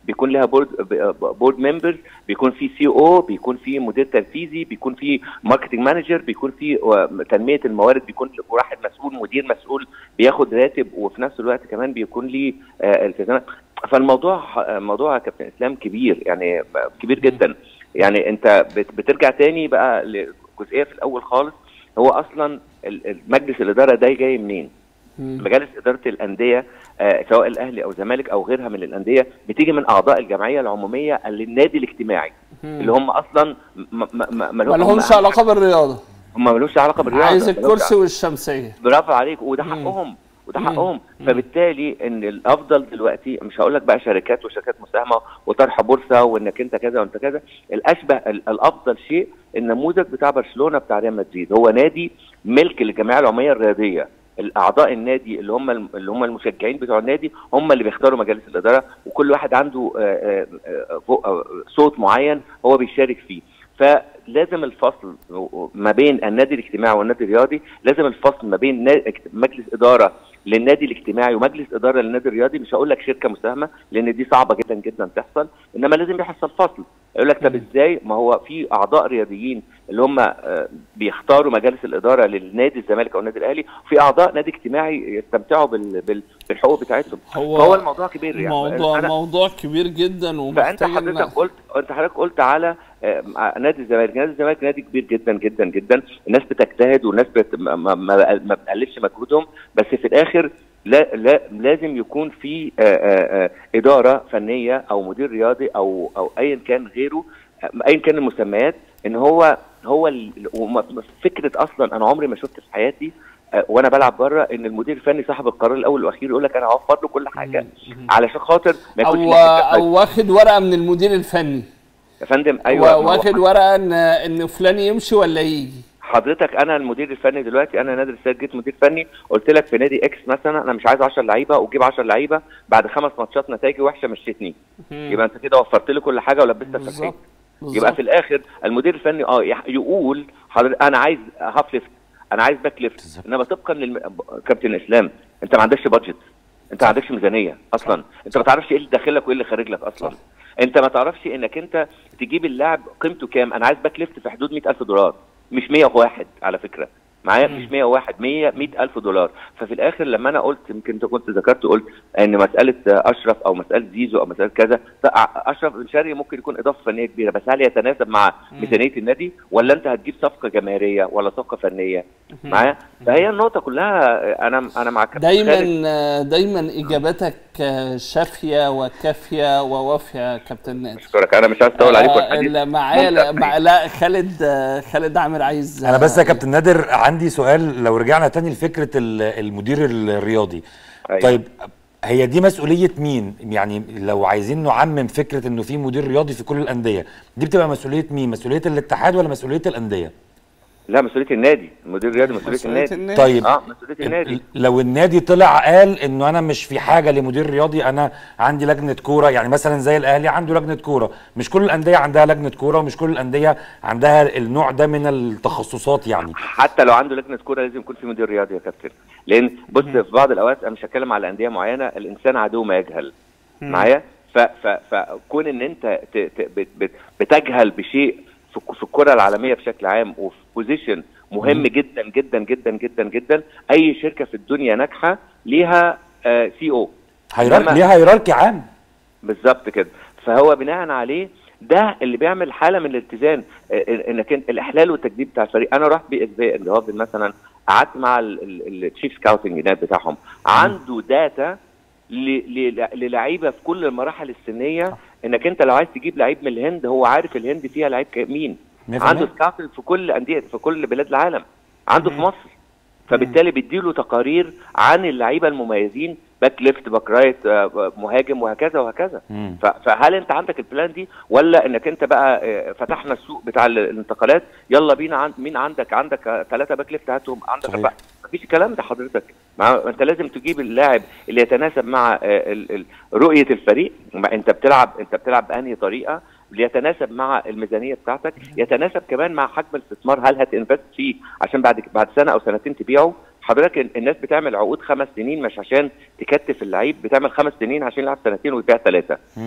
بيكون لها بورد بورد ممبرز بيكون في سي او بيكون في مدير تنفيذي بيكون في ماركتنج مانجر بيكون في آه، تنميه الموارد بيكون واحد مسؤول مدير مسؤول بياخد راتب وفي نفس الوقت كمان بيكون ليه آه، التزامات فالموضوع آه، موضوع يا كابتن اسلام كبير يعني كبير جدا يعني انت بت- بترجع تاني بقى لجزئيه في الاول خالص هو اصلا ال- ال- مجلس الاداره ده جاي منين؟ مجالس اداره الانديه آه سواء الاهلي او الزمالك او غيرها من الانديه بتيجي من اعضاء الجمعيه العموميه للنادي الاجتماعي اللي هم اصلا ما ما ما ما ما لهمش علاقه بالرياضه هم مالوش علاقه بالرياضه عايز ملوش الكرسي والشمسيه برافو عليك وده حقهم وده حقهم فبالتالي ان الافضل دلوقتي مش هقول لك بقى شركات وشركات مساهمه وطرح بورصه وانك انت كذا وانت كذا الاشبه ال- الافضل شيء النموذج بتاع برشلونه بتاع ريال مدريد هو نادي ملك للجمعيه العموميه الرياضيه الاعضاء النادي اللي هم الم- اللي هم المشجعين بتوع النادي هم اللي بيختاروا مجالس الاداره وكل واحد عنده آه، آه، آه، فوق- آه، صوت معين هو بيشارك فيه فلازم الفصل ما بين النادي الاجتماعي والنادي الرياضي لازم الفصل ما بين نا- مجلس اداره للنادي الاجتماعي ومجلس اداره للنادي الرياضي مش هقول لك شركه مساهمه لان دي صعبه جدا جدا تحصل انما لازم يحصل فصل يقول لك طب ازاي ما هو في اعضاء رياضيين اللي هم آه، بيختاروا مجالس الاداره للنادي الزمالك او النادي الاهلي وفي اعضاء نادي اجتماعي يستمتعوا بال- بال- بالحقوق بتاعتهم هو فهو الموضوع كبير يعني موضوع أنا- موضوع كبير جدا فانت ومحتاج إن- حضرتك قلت انت حضرتك قلت على آه، نادي الزمالك نادي الزمالك نادي كبير جدا جدا جدا الناس بتجتهد والناس بت... ما, ما, ما ما بتقللش مجهودهم بس في الاخر لا, لا لازم يكون في آه، آه، آه، اداره فنيه او مدير رياضي او او ايا كان غيره آه، ايا كان المسميات ان هو هو ال... وما- فكره اصلا انا عمري ما شفت في حياتي آه، وانا بلعب بره ان المدير الفني صاحب القرار الاول والاخير يقول لك انا هوفر له كل حاجه علشان خاطر ما يكونش او ليه حتة او واخد ورقه من المدير الفني يا فندم ايوه ايوه ما هو واخد ورقه ان ان فلان يمشي ولا يجي حضرتك انا المدير الفني دلوقتي انا نادر السيد جيت مدير فني قلت لك في نادي اكس مثلا انا مش عايز 10 لعيبه وتجيب 10 لعيبه بعد خمس ماتشات نتائجي وحشه مشيتني يبقى انت كده وفرت لي كل حاجه ولبستك في الحيط بالظبط يبقى في الاخر المدير الفني اه يح- يقول حضرتك انا عايز هاف ليفت انا عايز باك ليفت انما طبقا للم... كابتن اسلام انت ما عندكش بادجت انت ما عندكش ميزانيه اصلا انت ما تعرفش ايه اللي داخل لك وايه اللي خارج لك اصلا صح. انت ما تعرفش انك انت تجيب اللاعب قيمته كام انا عايز باك ليفت في حدود 100000 دولار مش 101 على فكره معايا مش 101 100 100000 دولار ففي الاخر لما انا قلت يمكن انت كنت ذكرت قلت ان مساله اشرف او مساله زيزو او مساله كذا لا، اشرف بن شرقي ممكن يكون اضافه فنيه كبيره بس هل يتناسب مع ميزانيه النادي ولا انت هتجيب صفقه جماهيريه ولا صفقه فنيه معايا فهي النقطه كلها انا انا مع كابتن خالد. دايما دايما اجاباتك شافيه وكافيه ووافيه يا كابتن نادر اشكرك انا مش عايز اطول عليكم آه، الحديث لا، معايا لا, ممتع. مع لا خالد آه، خالد عامر عايز انا بس آه، يا كابتن نادر عندي سؤال لو رجعنا تاني لفكره ال- المدير الرياضي أيوة. طيب هي دي مسؤوليه مين يعني لو عايزين نعمم فكره انه في مدير رياضي في كل الانديه دي بتبقى مسؤوليه مين مسؤوليه الاتحاد ولا مسؤوليه الانديه لا مسؤوليه النادي المدير الرياضي مسؤوليه مسؤولية النادي النادي. طيب اه مسؤوليه النادي لو النادي طلع قال انه انا مش في حاجه لمدير رياضي انا عندي لجنه كوره يعني مثلا زي الاهلي عنده لجنه كوره مش كل الانديه عندها لجنه كوره ومش كل الانديه عندها النوع ده من التخصصات يعني حتى لو عنده لجنه كوره لازم يكون في مدير رياضي يا كابتن لان بص في بعض الاوقات انا مش هتكلم على انديه معينه الانسان عدو ما يجهل معايا ف- ف- فكون ان انت ت- ت- بت- بت- بتجهل بشيء في الك- في الكره العالميه بشكل عام وفي بوزيشن مهم جدا جدا جدا جدا جدا اي شركه في الدنيا ناجحه ليها سي او هيراركي إنما- ليها هيراركي عام بالظبط كده فهو بناء عليه ده اللي بيعمل حاله من الاتزان آه، انك انت الاحلال والتجديد بتاع الفريق انا رحت بي اس بي اللي هو مثلا قعدت مع التشيف سكاوتنج هناك بتاعهم عنده داتا ل- ل- للعيبه في كل المراحل السنيه انك انت لو عايز تجيب لعيب من الهند هو عارف الهند فيها لعيب ك- مين 100%. عنده سكاوتنج في كل انديه في كل بلاد العالم عنده في مصر فبالتالي بيديله تقارير عن اللعيبه المميزين باك ليفت باك رايت آه، مهاجم وهكذا وهكذا مم. ف- فهل انت عندك البلان دي ولا انك انت بقى آه، فتحنا السوق بتاع ال- الانتقالات يلا بينا عند مين عندك عندك ثلاثه باك ليفت هاتهم عندك صحيح. أربعة. مفيش الكلام ده حضرتك مع انت لازم تجيب اللاعب اللي يتناسب مع آه، ال- ال- رؤيه الفريق ما انت بتلعب انت بتلعب بانهي طريقه يتناسب مع الميزانيه بتاعتك يتناسب كمان مع حجم الاستثمار هل هتنفست فيه عشان بعد بعد سنه او سنتين تبيعه حضرتك ال- الناس بتعمل عقود خمس سنين مش عشان تكتف اللعيب بتعمل خمس سنين عشان يلعب سنتين ويبيع ثلاثه مم.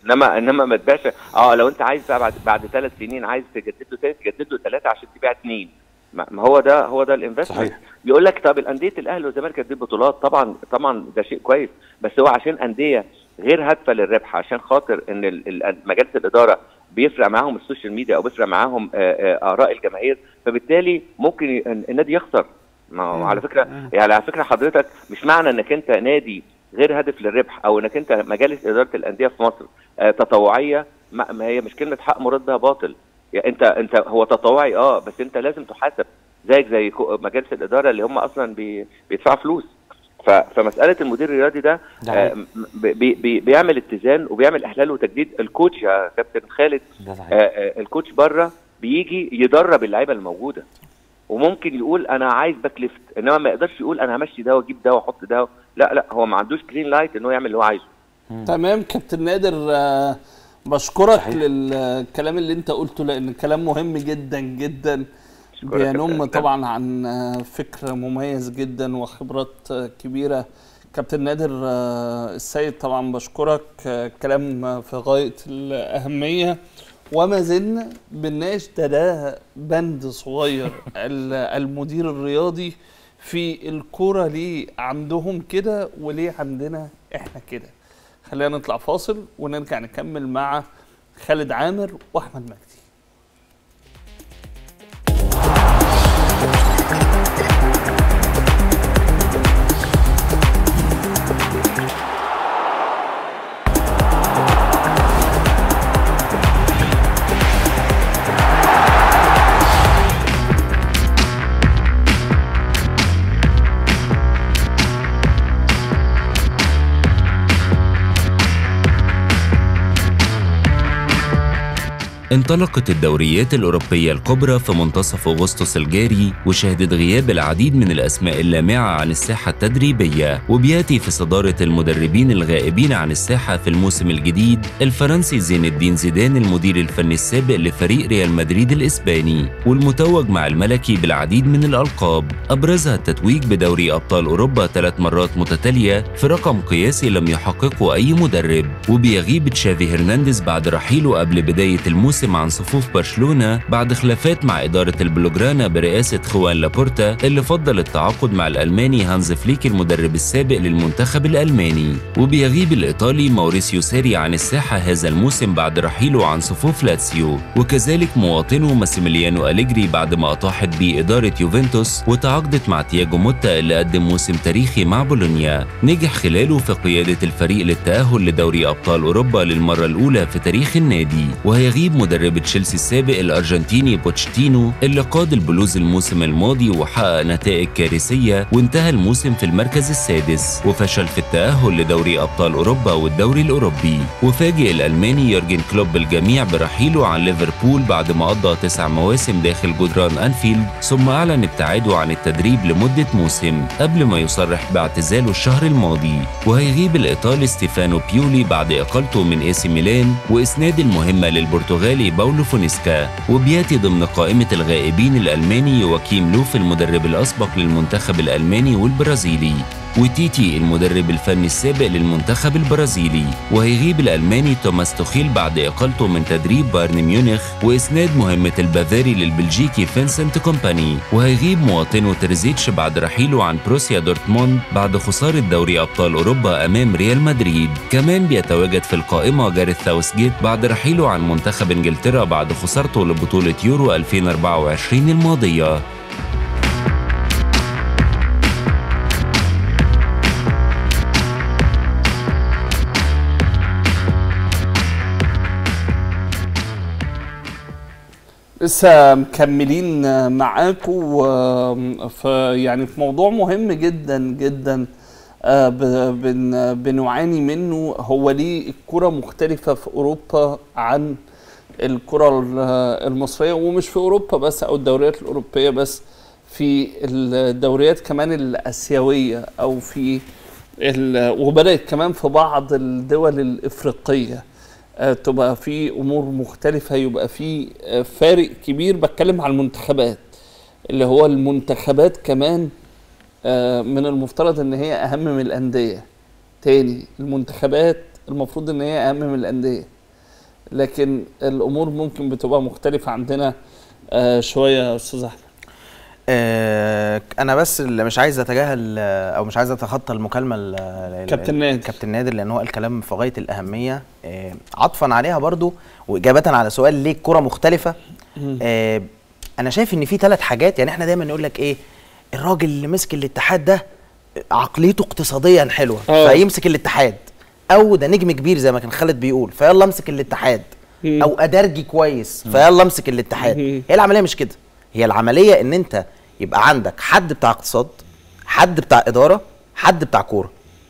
انما انما ما تبيعش اه لو انت عايز بقى بعد بعد ثلاث سنين عايز تجدد له تاني تجدد له ثلاثه عشان تبيع اثنين ما ما هو ده هو ده الانفستمنت صحيح. يقول لك طب الانديه الاهلي والزمالك هتجيب بطولات طبعا طبعا ده شيء كويس بس هو عشان انديه غير هادفه للربح عشان خاطر ان ال- ال- مجالس الاداره بيفرق معاهم السوشيال ميديا او بيفرق معاهم آه، آه، اراء الجماهير فبالتالي ممكن ي- النادي يخسر ما هو على فكره يعني على فكره حضرتك مش معنى انك انت نادي غير هادف للربح او انك انت مجالس اداره الانديه في مصر آه، تطوعيه ما ما هي مش كلمه حق مراد بها باطل يعني انت انت هو تطوعي اه بس انت لازم تحاسب زيك زي كو- مجالس الاداره اللي هم اصلا بي بيدفعوا فلوس ف- فمساله المدير الرياضي ده ده آه، حقيقي. بي بي بيعمل اتزان وبيعمل احلال وتجديد الكوتش يا كابتن خالد ده صحيح آه، آه، الكوتش بره بيجي يدرب اللعيبه الموجوده وممكن يقول انا عايز باك ليفت انما ما يقدرش يقول انا همشي ده واجيب ده واحط ده لا لا هو ما عندوش جرين لايت ان هو يعمل اللي هو عايزه تمام كابتن نادر آه، بشكرك صحيح. للكلام اللي انت قلته لان كلام مهم جدا جدا أشكرك يا بينم كابتن. طبعا عن آه، فكر مميز جدا وخبرات آه، كبيره كابتن نادر آه، السيد طبعا بشكرك آه، كلام آه، في غايه الاهميه وما زلنا بنناقش ده ده بند صغير ال- المدير الرياضي في الكوره ليه عندهم كده وليه عندنا احنا كده خلينا نطلع فاصل ونرجع نكمل مع خالد عامر واحمد مجدي انطلقت الدوريات الأوروبية الكبرى في منتصف أغسطس الجاري وشهدت غياب العديد من الأسماء اللامعة عن الساحة التدريبية وبياتي في صدارة المدربين الغائبين عن الساحة في الموسم الجديد الفرنسي زين الدين زيدان المدير الفني السابق لفريق ريال مدريد الإسباني والمتوج مع الملكي بالعديد من الألقاب أبرزها التتويج بدوري أبطال أوروبا ثلاث مرات متتالية في رقم قياسي لم يحققه أي مدرب وبيغيب تشافي هرنانديز بعد رحيله قبل بداية الموسم عن صفوف برشلونة بعد خلافات مع إدارة البلوجرانا برئاسة خوان لابورتا اللي فضل التعاقد مع الألماني هانز فليك المدرب السابق للمنتخب الألماني وبيغيب الإيطالي ماوريسيو ساري عن الساحة هذا الموسم بعد رحيله عن صفوف لاتسيو وكذلك مواطنه ماسيميليانو أليجري بعد ما أطاحت بيه إدارة يوفنتوس وتعاقدت مع تياجو موتا اللي قدم موسم تاريخي مع بولونيا نجح خلاله في قيادة الفريق للتأهل لدوري أبطال أوروبا للمرة الأولى في تاريخ النادي وهيغيب مدرب تشيلسي السابق الأرجنتيني بوتشيتينو اللي قاد البلوز الموسم الماضي وحقق نتائج كارثية وانتهى الموسم في المركز السادس وفشل في التأهل لدوري أبطال أوروبا والدوري الأوروبي وفاجئ الألماني يورجن كلوب الجميع برحيله عن ليفربول بعد ما قضى تسع مواسم داخل جدران أنفيلد ثم أعلن ابتعاده عن التدريب لمدة موسم قبل ما يصرح باعتزاله الشهر الماضي وهيغيب الإيطالي ستيفانو بيولي بعد إقالته من إي سي ميلان وإسناد المهمة للبرتغالي باولو فونيسكا وبياتي ضمن قائمة الغائبين الألماني يواكيم لوف المدرب الأسبق للمنتخب الألماني والبرازيلي وتيتي المدرب الفني السابق للمنتخب البرازيلي وهيغيب الألماني توماس توخيل بعد إقالته من تدريب بايرن ميونخ وإسناد مهمة البافاري للبلجيكي فينسنت كومباني وهيغيب مواطنه ترزيتش بعد رحيله عن بروسيا دورتموند بعد خسارة دوري أبطال أوروبا أمام ريال مدريد كمان بيتواجد في القائمة جاريث ساوثجيت بعد رحيله عن منتخب إنجلترا بعد خسارته لبطولة يورو 2024 الماضية لسه مكملين معاكم في يعني في موضوع مهم جدا جدا آه، ب- بن- بنعاني منه هو ليه الكرة مختلفة في أوروبا عن الكرة ال- المصرية ومش في أوروبا بس أو الدوريات الأوروبية بس في الدوريات كمان الآسيوية أو في ال- وبدأت كمان في بعض الدول الإفريقية آه، تبقى في امور مختلفه يبقى في آه، فارق كبير بتكلم على المنتخبات اللي هو المنتخبات كمان آه، من المفترض ان هي اهم من الانديه تاني المنتخبات المفروض ان هي اهم من الانديه لكن الامور ممكن بتبقى مختلفه عندنا آه شويه يا استاذ احمد آه انا بس اللي مش عايز اتجاهل آه، او مش عايز اتخطى المكالمه ال- ال- كابتن نادر. كابتن نادر لان هو قال كلام في غايه الاهميه آه عطفا عليها برضو واجابه على سؤال ليه الكره مختلفه آه انا شايف ان في ثلاث حاجات يعني احنا دايما نقول لك ايه الراجل اللي مسك الاتحاد ده عقليته اقتصاديا حلوه آه. فيمسك الاتحاد او ده نجم كبير زي ما كان خالد بيقول فيلا امسك الاتحاد مم. او ادرجي كويس فيلا امسك الاتحاد مم. هي العمليه مش كده هي العمليه ان انت يبقى عندك حد بتاع اقتصاد حد بتاع اداره حد بتاع كوره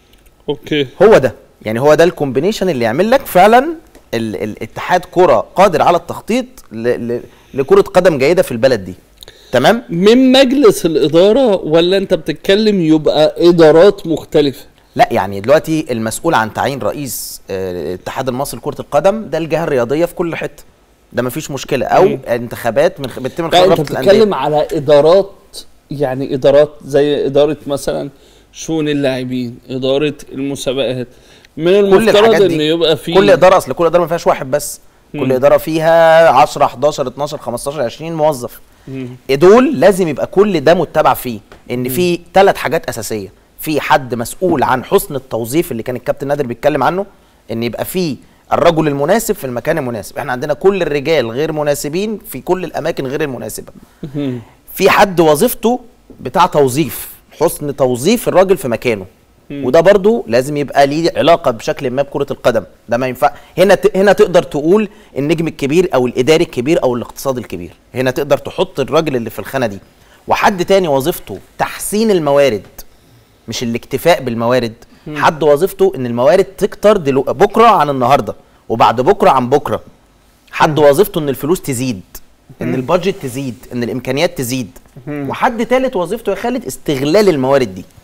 اوكي هو ده يعني هو ده الكومبينيشن اللي يعمل لك فعلا ال- الاتحاد كوره قادر على التخطيط ل- ل- لكره قدم جيده في البلد دي تمام من مجلس الاداره ولا انت بتتكلم يبقى ادارات مختلفه لا يعني دلوقتي المسؤول عن تعيين رئيس آه، الاتحاد المصري لكره القدم ده الجهه الرياضيه في كل حته ده مفيش مشكله او مم. انتخابات من بتتم من لا خلال انت رابطه الانديه بتتكلم على ادارات يعني ادارات زي اداره مثلا شؤون اللاعبين اداره المسابقات من كل المفترض الحاجات ان دي يبقى في كل اداره اصل كل اداره ما فيهاش واحد بس مم. كل اداره فيها 10 11 12 15 20 موظف مم. دول لازم يبقى كل ده متبع فيه ان في ثلاث حاجات اساسيه في حد مسؤول عن حسن التوظيف اللي كان الكابتن نادر بيتكلم عنه ان يبقى في الرجل المناسب في المكان المناسب احنا عندنا كل الرجال غير مناسبين في كل الاماكن غير المناسبه مم. في حد وظيفته بتاع توظيف حسن توظيف الراجل في مكانه وده برضو لازم يبقى ليه علاقه بشكل ما بكره القدم ده ما ينفع هنا ت... هنا تقدر تقول النجم الكبير او الاداري الكبير او الاقتصادي الكبير هنا تقدر تحط الراجل اللي في الخانه دي وحد تاني وظيفته تحسين الموارد مش الاكتفاء بالموارد حد وظيفته ان الموارد تكتر دلو... بكره عن النهارده وبعد بكره عن بكره حد وظيفته ان الفلوس تزيد ان البادجت تزيد ان الامكانيات تزيد وحد تالت وظيفته يا خالد استغلال الموارد دي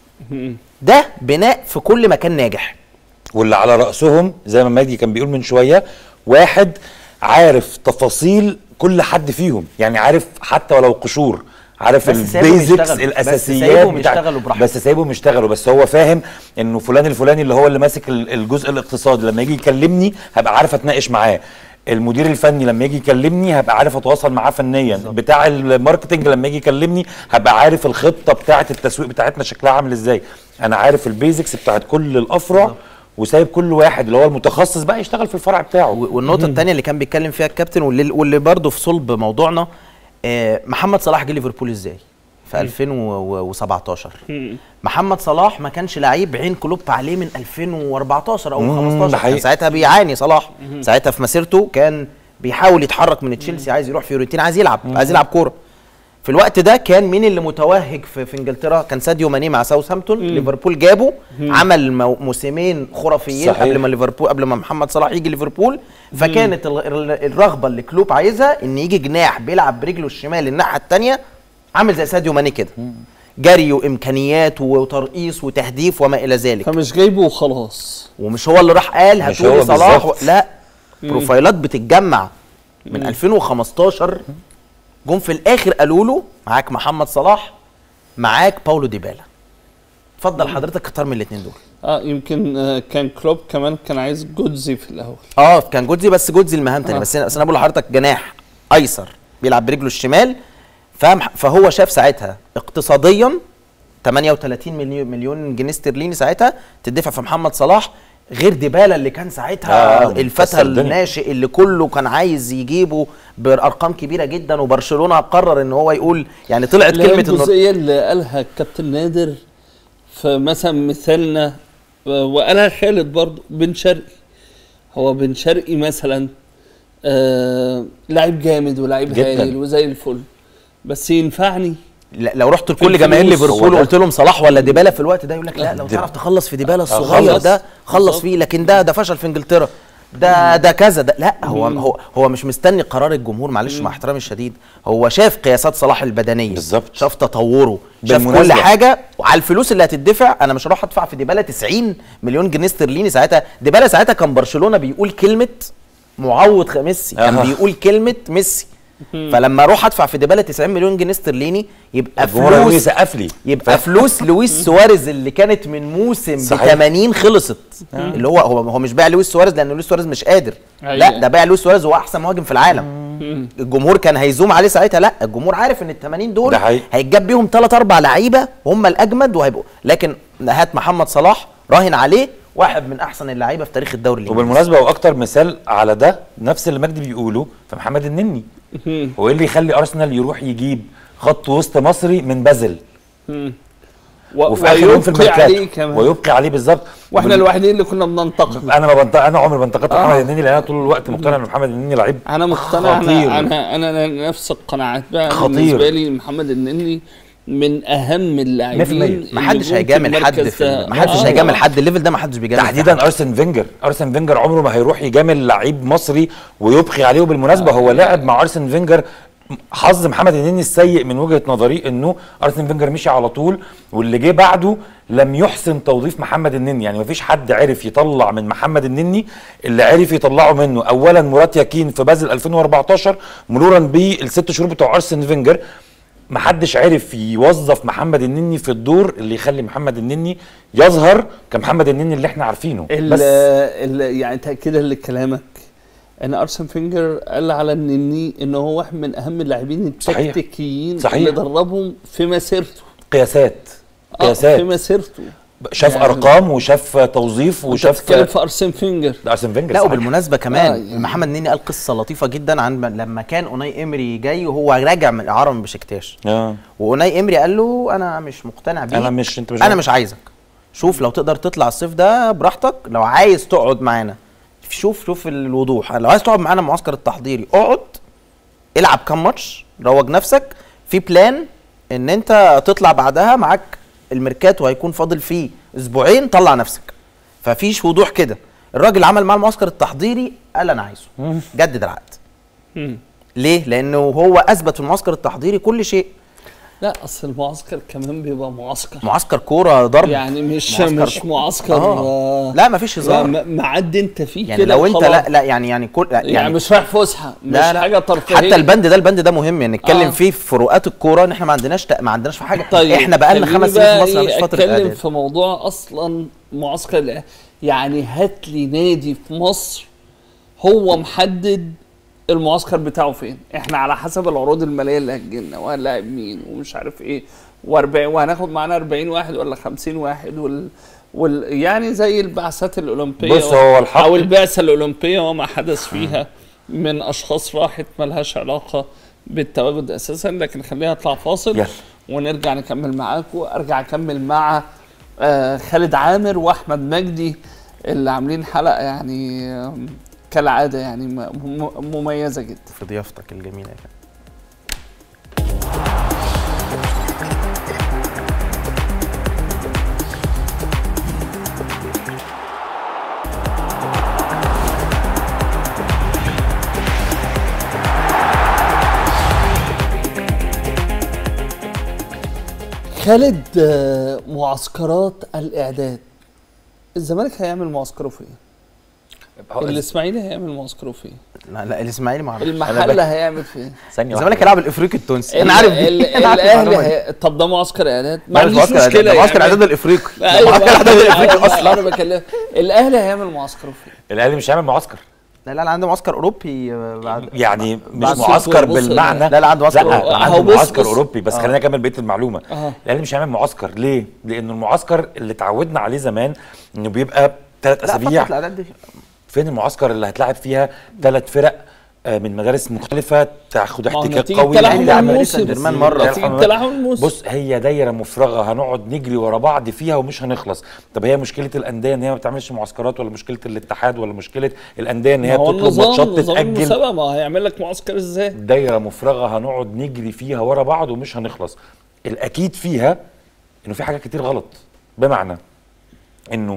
ده بناء في كل مكان ناجح واللي على رأسهم زي ما ماجي كان بيقول من شوية واحد عارف تفاصيل كل حد فيهم يعني عارف حتى ولو قشور عارف بس سايبهم البيزكس يشتغلوا. بس الاساسيات سايبهم بتاعت- يشتغلوا براحتهم. بس سايبهم يشتغلوا بس هو فاهم انه فلان الفلاني اللي هو اللي ماسك ال- الجزء الاقتصادي لما يجي يكلمني هبقى عارف اتناقش معاه المدير الفني لما يجي يكلمني هبقى عارف اتواصل معاه فنيا بتاع الماركتنج لما يجي يكلمني هبقى عارف الخطه بتاعه التسويق بتاعتنا شكلها عامل ازاي انا عارف البيزكس بتاعت كل الافرع وسايب كل واحد اللي هو المتخصص بقى يشتغل في الفرع بتاعه و- والنقطه الثانيه اللي كان بيتكلم فيها الكابتن واللي, واللي برضه في صلب موضوعنا آه، محمد صلاح جه ليفربول ازاي في 2017 مم. محمد صلاح ما كانش لعيب عين كلوب عليه من 2014 او مم، 15 ده كان حقيقي. ساعتها بيعاني صلاح ساعتها في مسيرته كان بيحاول يتحرك من تشيلسي عايز يروح فيورنتين عايز يلعب عايز يلعب كوره في الوقت ده كان مين اللي متوهج في, في انجلترا كان ساديو ماني مع ساوثهامبتون ليفربول جابه عمل مو- موسمين خرافيين صحيح. قبل ما ليفربول قبل ما محمد صلاح يجي ليفربول فكانت ال- ال- الرغبه اللي كلوب عايزها ان يجي جناح بيلعب برجله الشمال الناحيه الثانيه عامل زي ساديو ماني كده جري وامكانيات وترقيص وتهديف وما الى ذلك فمش جايبه وخلاص ومش هو اللي راح قال مش هاتولي هو صلاح و... بالظبط. لا بروفايلات بتتجمع من 2015 جم في الاخر قالوا له معاك محمد صلاح معاك باولو ديبالا اتفضل حضرتك اختار من الاثنين دول اه يمكن آه كان كلوب كمان كان عايز جودزي في الاول اه كان جودزي بس جودزي المهام تانية آه. بس أنا- بس انا بقول لحضرتك جناح ايسر بيلعب برجله الشمال فاهم فهو شاف ساعتها اقتصاديا 38 مليون مليون جنيه استرليني ساعتها تدفع في محمد صلاح غير ديبالا اللي كان ساعتها آه، الفتى مكسر الدنيا. الناشئ اللي كله كان عايز يجيبه بارقام كبيره جدا وبرشلونه قرر ان هو يقول يعني طلعت اللي هي كلمه النور الجزئيه اللي قالها الكابتن نادر فمثلا مثالنا آه، وقالها خالد برضو بن شرقي هو بن شرقي مثلا آه لعيب جامد ولعيب جداً. هايل وزي الفل بس ينفعني لا- لو رحت لكل الفلوس جماهير هو ليفربول ده. وقلت لهم صلاح ولا ديبالا في الوقت ده يقول لك لا لو دي- تعرف تخلص في ديبالا الصغير خلص. ده خلص بالظبط. فيه لكن ده ده فشل في انجلترا ده ده كذا ده لا هو هو هو مش مستني قرار الجمهور معلش مع احترامي الشديد هو شاف قياسات صلاح البدنيه بالظبط. شاف تطوره شاف كل بالمناسبة. حاجه وعلى الفلوس اللي هتدفع انا مش هروح ادفع في ديبالا 90 مليون جنيه استرليني ساعتها ديبالا ساعتها كان برشلونه بيقول كلمه معوض خ- ميسي كان آه. بيقول كلمه ميسي فلما اروح ادفع في ديبالا 90 مليون جنيه استرليني يبقى الجمهور هيقول فلوس يسقف لي يبقى فلوس لويس سواريز اللي كانت من موسم ب صحيح. 80 خلصت اللي هو هو هو مش باع لويس سواريز لان لويس سواريز مش قادر أيوة. لا ده باع لويس سواريز هو احسن مهاجم في العالم الجمهور كان هيزوم عليه ساعتها لا الجمهور عارف ان ال 80 دول ده حقيقي. هيتجاب بيهم ثلاث اربع لعيبه هم الاجمد وهيبقوا لكن هات محمد صلاح راهن عليه واحد من احسن اللعيبه في تاريخ الدوري الانجليزي وبالمناسبه واكتر مثال على ده نفس اللي مجدي بيقوله فمحمد النني هو ايه اللي يخلي ارسنال يروح يجيب خط وسط مصري من بازل و- وفي اخر يوم في ويبقي عليه الميركاتو كمان ويبقي عليه بالظبط واحنا وبال- الوحيدين اللي كنا بننتقد انا ما بنت... انا عمري ما انتقدت آه. محمد النني لان انا طول الوقت مقتنع ان محمد النني لعيب انا مقتنع خطير. انا انا انا نفس القناعات بقى خطير. بالنسبه لي محمد النني من اهم اللاعبين 100%. ما حدش هيجامل حد في ما حدش آه. هيجامل حد الليفل ده ما حدش بيجامل تحديدا ارسن فينجر ارسن فينجر عمره ما هيروح يجامل لعيب مصري ويبقي عليه وبالمناسبه هو لعب مع ارسن فينجر حظ محمد النني السيء من وجهه نظري انه ارسن فينجر مشي على طول واللي جه بعده لم يحسن توظيف محمد النني يعني مفيش حد عرف يطلع من محمد النني اللي عرف يطلعه منه اولا مرات ياكين في بازل 2014 مرورا بالست شهور بتوع ارسن فينجر محدش عرف يوظف محمد النني في الدور اللي يخلي محمد النني يظهر كمحمد النني اللي احنا عارفينه ال بس ال يعني تاكيدا لكلامك ان ارسن فينجر قال على النني ان هو واحد من اهم اللاعبين صحيح. التكتيكيين صحيح. اللي دربهم في مسيرته قياسات آه، قياسات في مسيرته شاف يعني- ارقام وشاف توظيف وانت وشاف بتتكلم في ارسن فينجر ده ارسن فينجر لا صحيح. وبالمناسبه كمان آه، يعني. محمد نني قال قصه لطيفه جدا عن م- لما كان اوناي امري جاي وهو راجع من اعاره من بشكتاش اه واوناي امري قال له انا مش مقتنع بيه انا مش انت مش انا مش عايزك شوف لو تقدر تطلع الصيف ده براحتك لو عايز تقعد معانا شوف شوف الوضوح لو عايز تقعد معانا المعسكر التحضيري اقعد العب كام ماتش روج نفسك في بلان ان انت تطلع بعدها معاك الميركاتو هيكون فاضل فيه اسبوعين طلع نفسك ففيش وضوح كده الراجل عمل معاه المعسكر التحضيري قال انا عايزه جدد العقد ليه لانه هو اثبت في المعسكر التحضيري كل شيء لا اصل المعسكر كمان بيبقى معسكر معسكر كوره ضرب يعني مش معسكر مش كو- معسكر آه. آه لا مفيش هزار لا، م- معدي انت فيه يعني كده لو انت وخلاص. لا لا يعني يعني كل لا يعني, يعني مش رايح فسحه مش لا لا حاجه ترفيهيه حتى البند ده البند ده مهم يعني نتكلم آه. فيه في فروقات الكوره ان احنا ما عندناش تق- ما عندناش في حاجه طيب احنا بقالنا خليني خمس سنين في بقى مصر مفيش إيه فتره اتكلم اعداد في موضوع اصلا معسكر الأ- يعني هات لي نادي في مصر هو محدد المعسكر بتاعه فين احنا على حسب العروض الماليه اللي هتجيلنا وهنلاعب مين ومش عارف ايه و40 وهناخد معانا 40 واحد ولا 50 واحد وال وال يعني زي البعثات الاولمبيه بص، هو الحق- او البعثه الاولمبيه وما حدث فيها من اشخاص راحت ملهاش علاقه بالتواجد اساسا لكن خلينا نطلع فاصل يلا. ونرجع نكمل معاكم ارجع اكمل مع آه، خالد عامر واحمد مجدي اللي عاملين حلقه يعني آم، كالعاده يعني م- م- مميزه جدا في ضيافتك الجميله يا فندم. خالد آه، معسكرات الاعداد الزمالك هيعمل معسكره فين؟ الاسماعيلي هيعمل معسكره فين؟ لا لا الاسماعيلي ما اعرفش المحله هيعمل فين؟ ثانيه الزمالك هيلعب الافريقي التونسي ال- انا عارف ال- دي انا عارف الاهلي المعلومة دي. هي... طب ده معسكر اعداد ما لا، مش عنديش معسكر إعداد، مشكله ده معسكر يعني. اعداد الافريقي ده ايوه معسكر اعداد الافريقي اصلا اصلا انا بكلم الاهلي هيعمل معسكره فين؟ الاهلي مش هيعمل معسكر لا لا لا عنده معسكر اوروبي آه، بعد يعني مش بص- معسكر بص- بالمعنى لا لا عنده معسكر لا أوروبي. عنده هو بص- معسكر بص- اوروبي بس آه. خلينا اكمل بقيه المعلومه آه. الاهلي مش هيعمل معسكر ليه؟ لانه المعسكر اللي اتعودنا عليه زمان انه بيبقى ثلاث لا اسابيع فقط الاعداد دي فين المعسكر اللي هتلاعب فيها ثلاث فرق آه، من مدارس مختلفه تاخد ما هو احتكاك نتيجة قوي تلاحم يعني باريس الموسم سان جيرمان مرة. نتيجة يرحم- تلاحم الموسم بص هي دايره مفرغه هنقعد نجري ورا بعض فيها ومش هنخلص طب هي مشكله الانديه ان هي ما بتعملش معسكرات ولا مشكله الاتحاد ولا مشكله الانديه ان ما هي هو بتطلب النظام ماتشات نظام تتاجل المسابقه ما هو هيعمل لك معسكر ازاي؟ دايره مفرغه هنقعد نجري فيها ورا بعض ومش هنخلص الاكيد فيها انه في حاجات كتير غلط بمعنى انه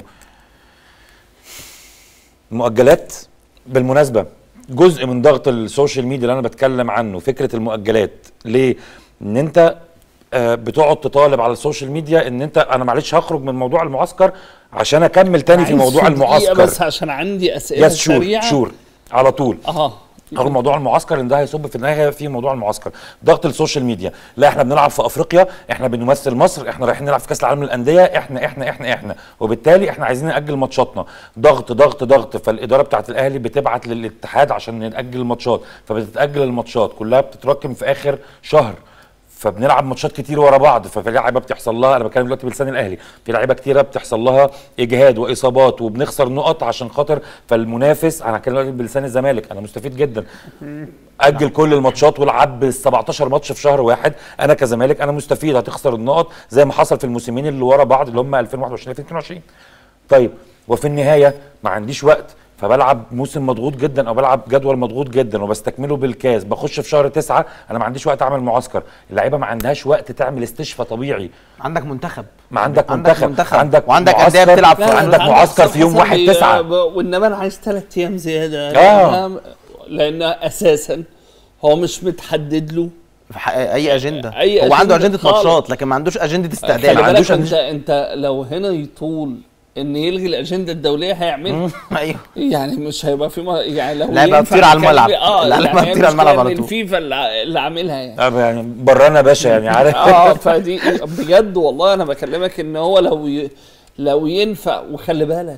المؤجلات بالمناسبه جزء من ضغط السوشيال ميديا اللي انا بتكلم عنه فكره المؤجلات ليه ان انت آه، بتقعد تطالب على السوشيال ميديا ان انت انا معلش هخرج من موضوع المعسكر عشان اكمل تاني في عايز موضوع دقيقة المعسكر بس عشان عندي اسئله يس شور سريعه شور على طول اه اول موضوع المعسكر ان ده هيصب في النهايه في موضوع المعسكر ضغط السوشيال ميديا لا احنا بنلعب في افريقيا احنا بنمثل مصر احنا رايحين نلعب في كاس العالم للانديه احنا احنا احنا احنا وبالتالي احنا عايزين ناجل ماتشاتنا ضغط ضغط ضغط فالاداره بتاعه الاهلي بتبعت للاتحاد عشان ناجل الماتشات فبتتاجل الماتشات كلها بتتراكم في اخر شهر فبنلعب ماتشات كتير ورا بعض ففي لعيبه بتحصل لها انا بتكلم دلوقتي بلسان الاهلي في لعيبه كتيره بتحصل لها اجهاد واصابات وبنخسر نقط عشان خاطر فالمنافس انا هتكلم دلوقتي بلسان الزمالك انا مستفيد جدا اجل كل الماتشات والعب بال 17 ماتش في شهر واحد انا كزمالك انا مستفيد هتخسر النقط زي ما حصل في الموسمين اللي ورا بعض اللي هم 2021 2022 طيب وفي النهايه ما عنديش وقت فبلعب موسم مضغوط جدا او بلعب جدول مضغوط جدا وبستكمله بالكاس بخش في شهر تسعة انا ما عنديش وقت اعمل معسكر اللعيبه ما عندهاش وقت تعمل استشفاء طبيعي عندك منتخب ما عندك عندك منتخب, منتخب. عندك وعندك معسكر- أندية بتلعب في- لا، لا، عندك عندك معسكر في يوم حسن واحد بي- تسعة ب- وانما انا عايز ثلاث ايام زياده آه. لأن- لان اساسا هو مش متحدد له في ح- اي اجنده أي هو عنده أجندة اجنده خالص. ماتشات لكن ما عندوش اجنده خلي استعداد بالك عندوش انت انت لو هنا يطول ان يلغي الاجنده الدوليه هيعملها ايوه يعني مش هيبقى في م... يعني لو لا، يبقى ينفع بتطير على نتكلم- الملعب. اه لا، لا، يعني ما هي بتطير على مشكلة الملعب إن على طول. الفيفا اللي اللي عاملها يعني آه، يعني برانا باشا يعني عارف اه فدي بجد والله انا بكلمك ان هو لو ي... لو ينفع وخلي بالك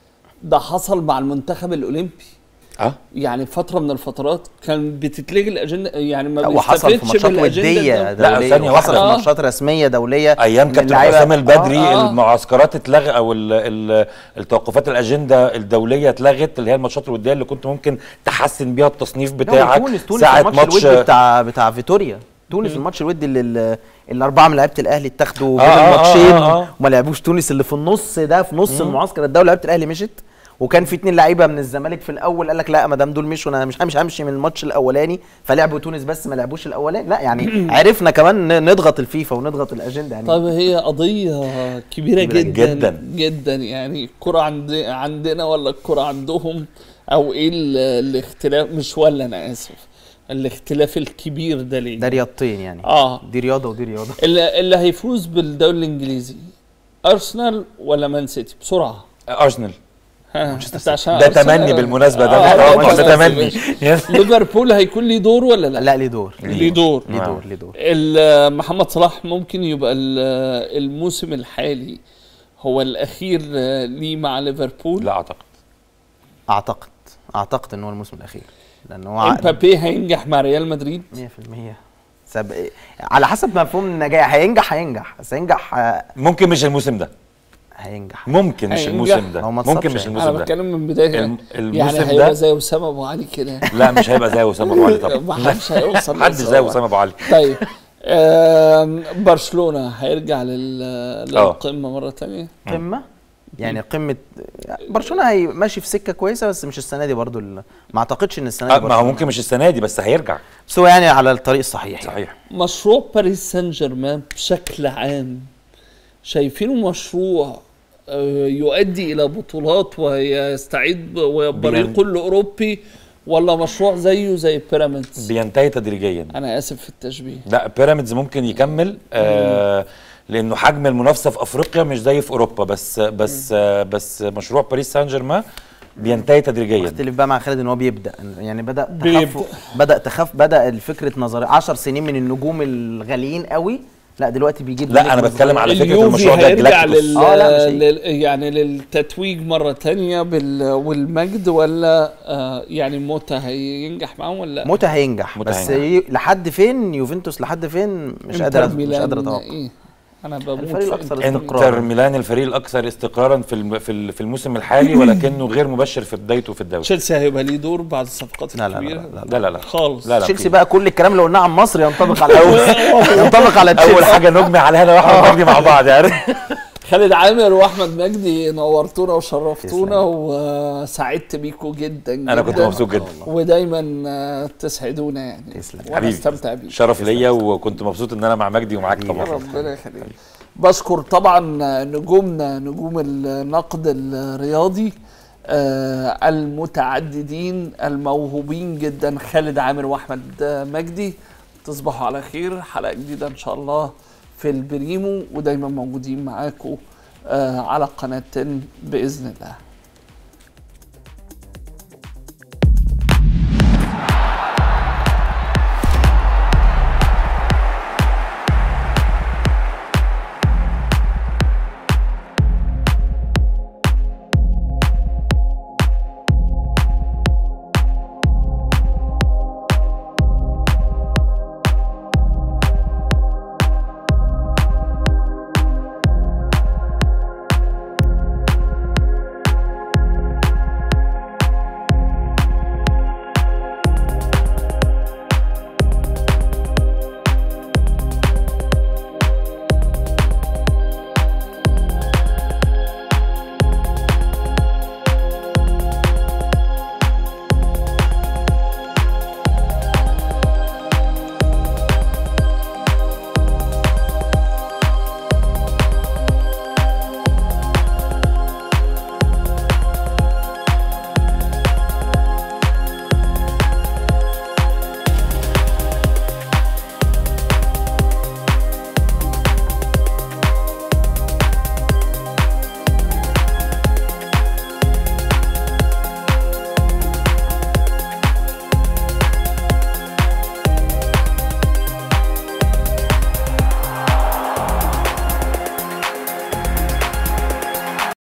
ده حصل مع المنتخب الاولمبي اه يعني فتره من الفترات كان بتتلغي الاجنده يعني ما هو حصل في بيستفدش ماتشات بالأجندة وديه ده. لا، دوليه ثانية وحصل واحدة. في آه. ماتشات رسميه دوليه ايام إن كابتن اللعيبة- حسام البدري آه، آه. المعسكرات اتلغى او ال ال التوقفات الاجنده الدوليه اتلغت اللي هي الماتشات الوديه اللي كنت ممكن تحسن بيها التصنيف لا، بتاعك وتونس تونس ساعه الماتش ماتش الودي بتاع بتاع فيتوريا تونس الماتش الودي اللي ال- اللي اربعه من لعيبه الاهلي اتاخدوا بين آه، آه، الماتشين آه، آه. وما لعبوش تونس اللي في النص ده في نص المعسكر الدولي لعيبه الاهلي مشت وكان في اتنين لعيبه من الزمالك في الاول قال لك لا ما دام دول مشوا انا مش مش همشي من الماتش الاولاني فلعبوا تونس بس ما لعبوش الاولاني لا يعني عرفنا كمان ن- نضغط الفيفا ونضغط الاجنده يعني طيب هي قضية كبيرة كبيرة جدا جداً. جدا يعني الكرة عند عندنا ولا الكرة عندهم او ايه ال- الاختلاف مش ولا انا اسف الاختلاف الكبير ده ليه؟ ده رياضتين يعني اه دي رياضه ودي رياضه اللي, اللي هيفوز بالدوري الانجليزي ارسنال ولا مان سيتي بسرعة ارسنال ها انت عشان ده أرسنال- تمني بالمناسبه ده آه، آه، مانشستر ده تمني سيتي. ليفربول هيكون ليه دور ولا لا؟ لا ليه دور ليه دور ليه آه. دور ليه دور ال- محمد صلاح ممكن يبقى ال- الموسم الحالي هو الاخير ليه مع ليفربول لا اعتقد اعتقد اعتقد ان هو الموسم الاخير لان هو عقد امبابي هينجح مع ريال مدريد 100% سب... على حسب مفهوم النجاح هينجح هينجح بس هينجح آه، ممكن مش الموسم ده هينجح ممكن مش هينجح. الموسم ده هو ما ممكن اتصابش مش يعني. انا الموسم ده بتكلم من بدايه الم- يعني الموسم هيبقى ده زي اسامه ابو علي كده لا مش هيبقى زي اسامه ابو علي طبعا ما حدش هيوصل محدش زي لأسامة. اسامه ابو علي طيب آم، برشلونه هيرجع لل... آه. للقمه مره تانية قمه يعني قمه برشلونه هي ماشي في سكه كويسه بس مش السنه دي برضو ال... ما اعتقدش ان السنه دي آه، ما هو برشلونة. ممكن مش السنه دي بس هيرجع بس هو يعني على الطريق الصحيح يعني. صحيح مشروع باريس سان جيرمان بشكل عام شايفينه مشروع آه، يؤدي الى بطولات ويستعيد ب- وبريقه الاوروبي ولا مشروع زيه زي بيراميدز بينتهي تدريجيا انا اسف في التشبيه لا بيراميدز ممكن يكمل آه لانه حجم المنافسه في افريقيا مش زي في اوروبا بس بس آه بس مشروع باريس سان جيرمان بينتهي تدريجيا اختلف بقى مع خالد ان هو بيبدا يعني بدا تخاف بيبدأ. بدا تخاف بدا الفكره نظريه 10 سنين من النجوم الغاليين قوي لا دلوقتي بيجيب لا نجم انا بتكلم صغير. على فكره اليوفي المشروع ده هيرجع جلاكتيكوس لل... آه، لا، مش هيجي. لل... يعني للتتويج مره تانية بال... والمجد ولا آه يعني موتا هينجح معاهم ولا لا؟ موتا هينجح موتا بس هينجح. ي... لحد فين يوفنتوس لحد فين مش إنتر قادر مش ميلان قادر اتوقع ايه انا بموت الفريق في الأكثر إنتر. انتر استقرار. ميلان الفريق الاكثر استقرارا في الم- في ال- في الموسم الحالي ولكنه غير مبشر في بدايته في الدوري تشيلسي هيبقى ليه دور بعد الصفقات لا، لا، لا، الكبيره لا، لا لا لا خالص لا لا تشيلسي في- بقى كل الكلام اللي قلناه عن مصر ينطبق على اول ينطبق على اول تشيلسي حاجه نجمع على هنا واحمد مجدي مع بعض يعني خالد عامر واحمد مجدي نورتونا وشرفتونا وسعدت بيكم جدا جدا انا كنت مبسوط جدا ودايما آه، تسعدونا يعني تسلم. وانا حبيبي. استمتع بيك شرف ليا وكنت مبسوط ان انا مع مجدي ومعاك طبعا ربنا يخليك بشكر طبعا نجومنا نجوم النقد الرياضي آه، المتعددين الموهوبين جدا خالد عامر واحمد مجدي تصبحوا على خير حلقه جديده ان شاء الله في البريمو ودايما موجودين معاكم آه، على قناه باذن الله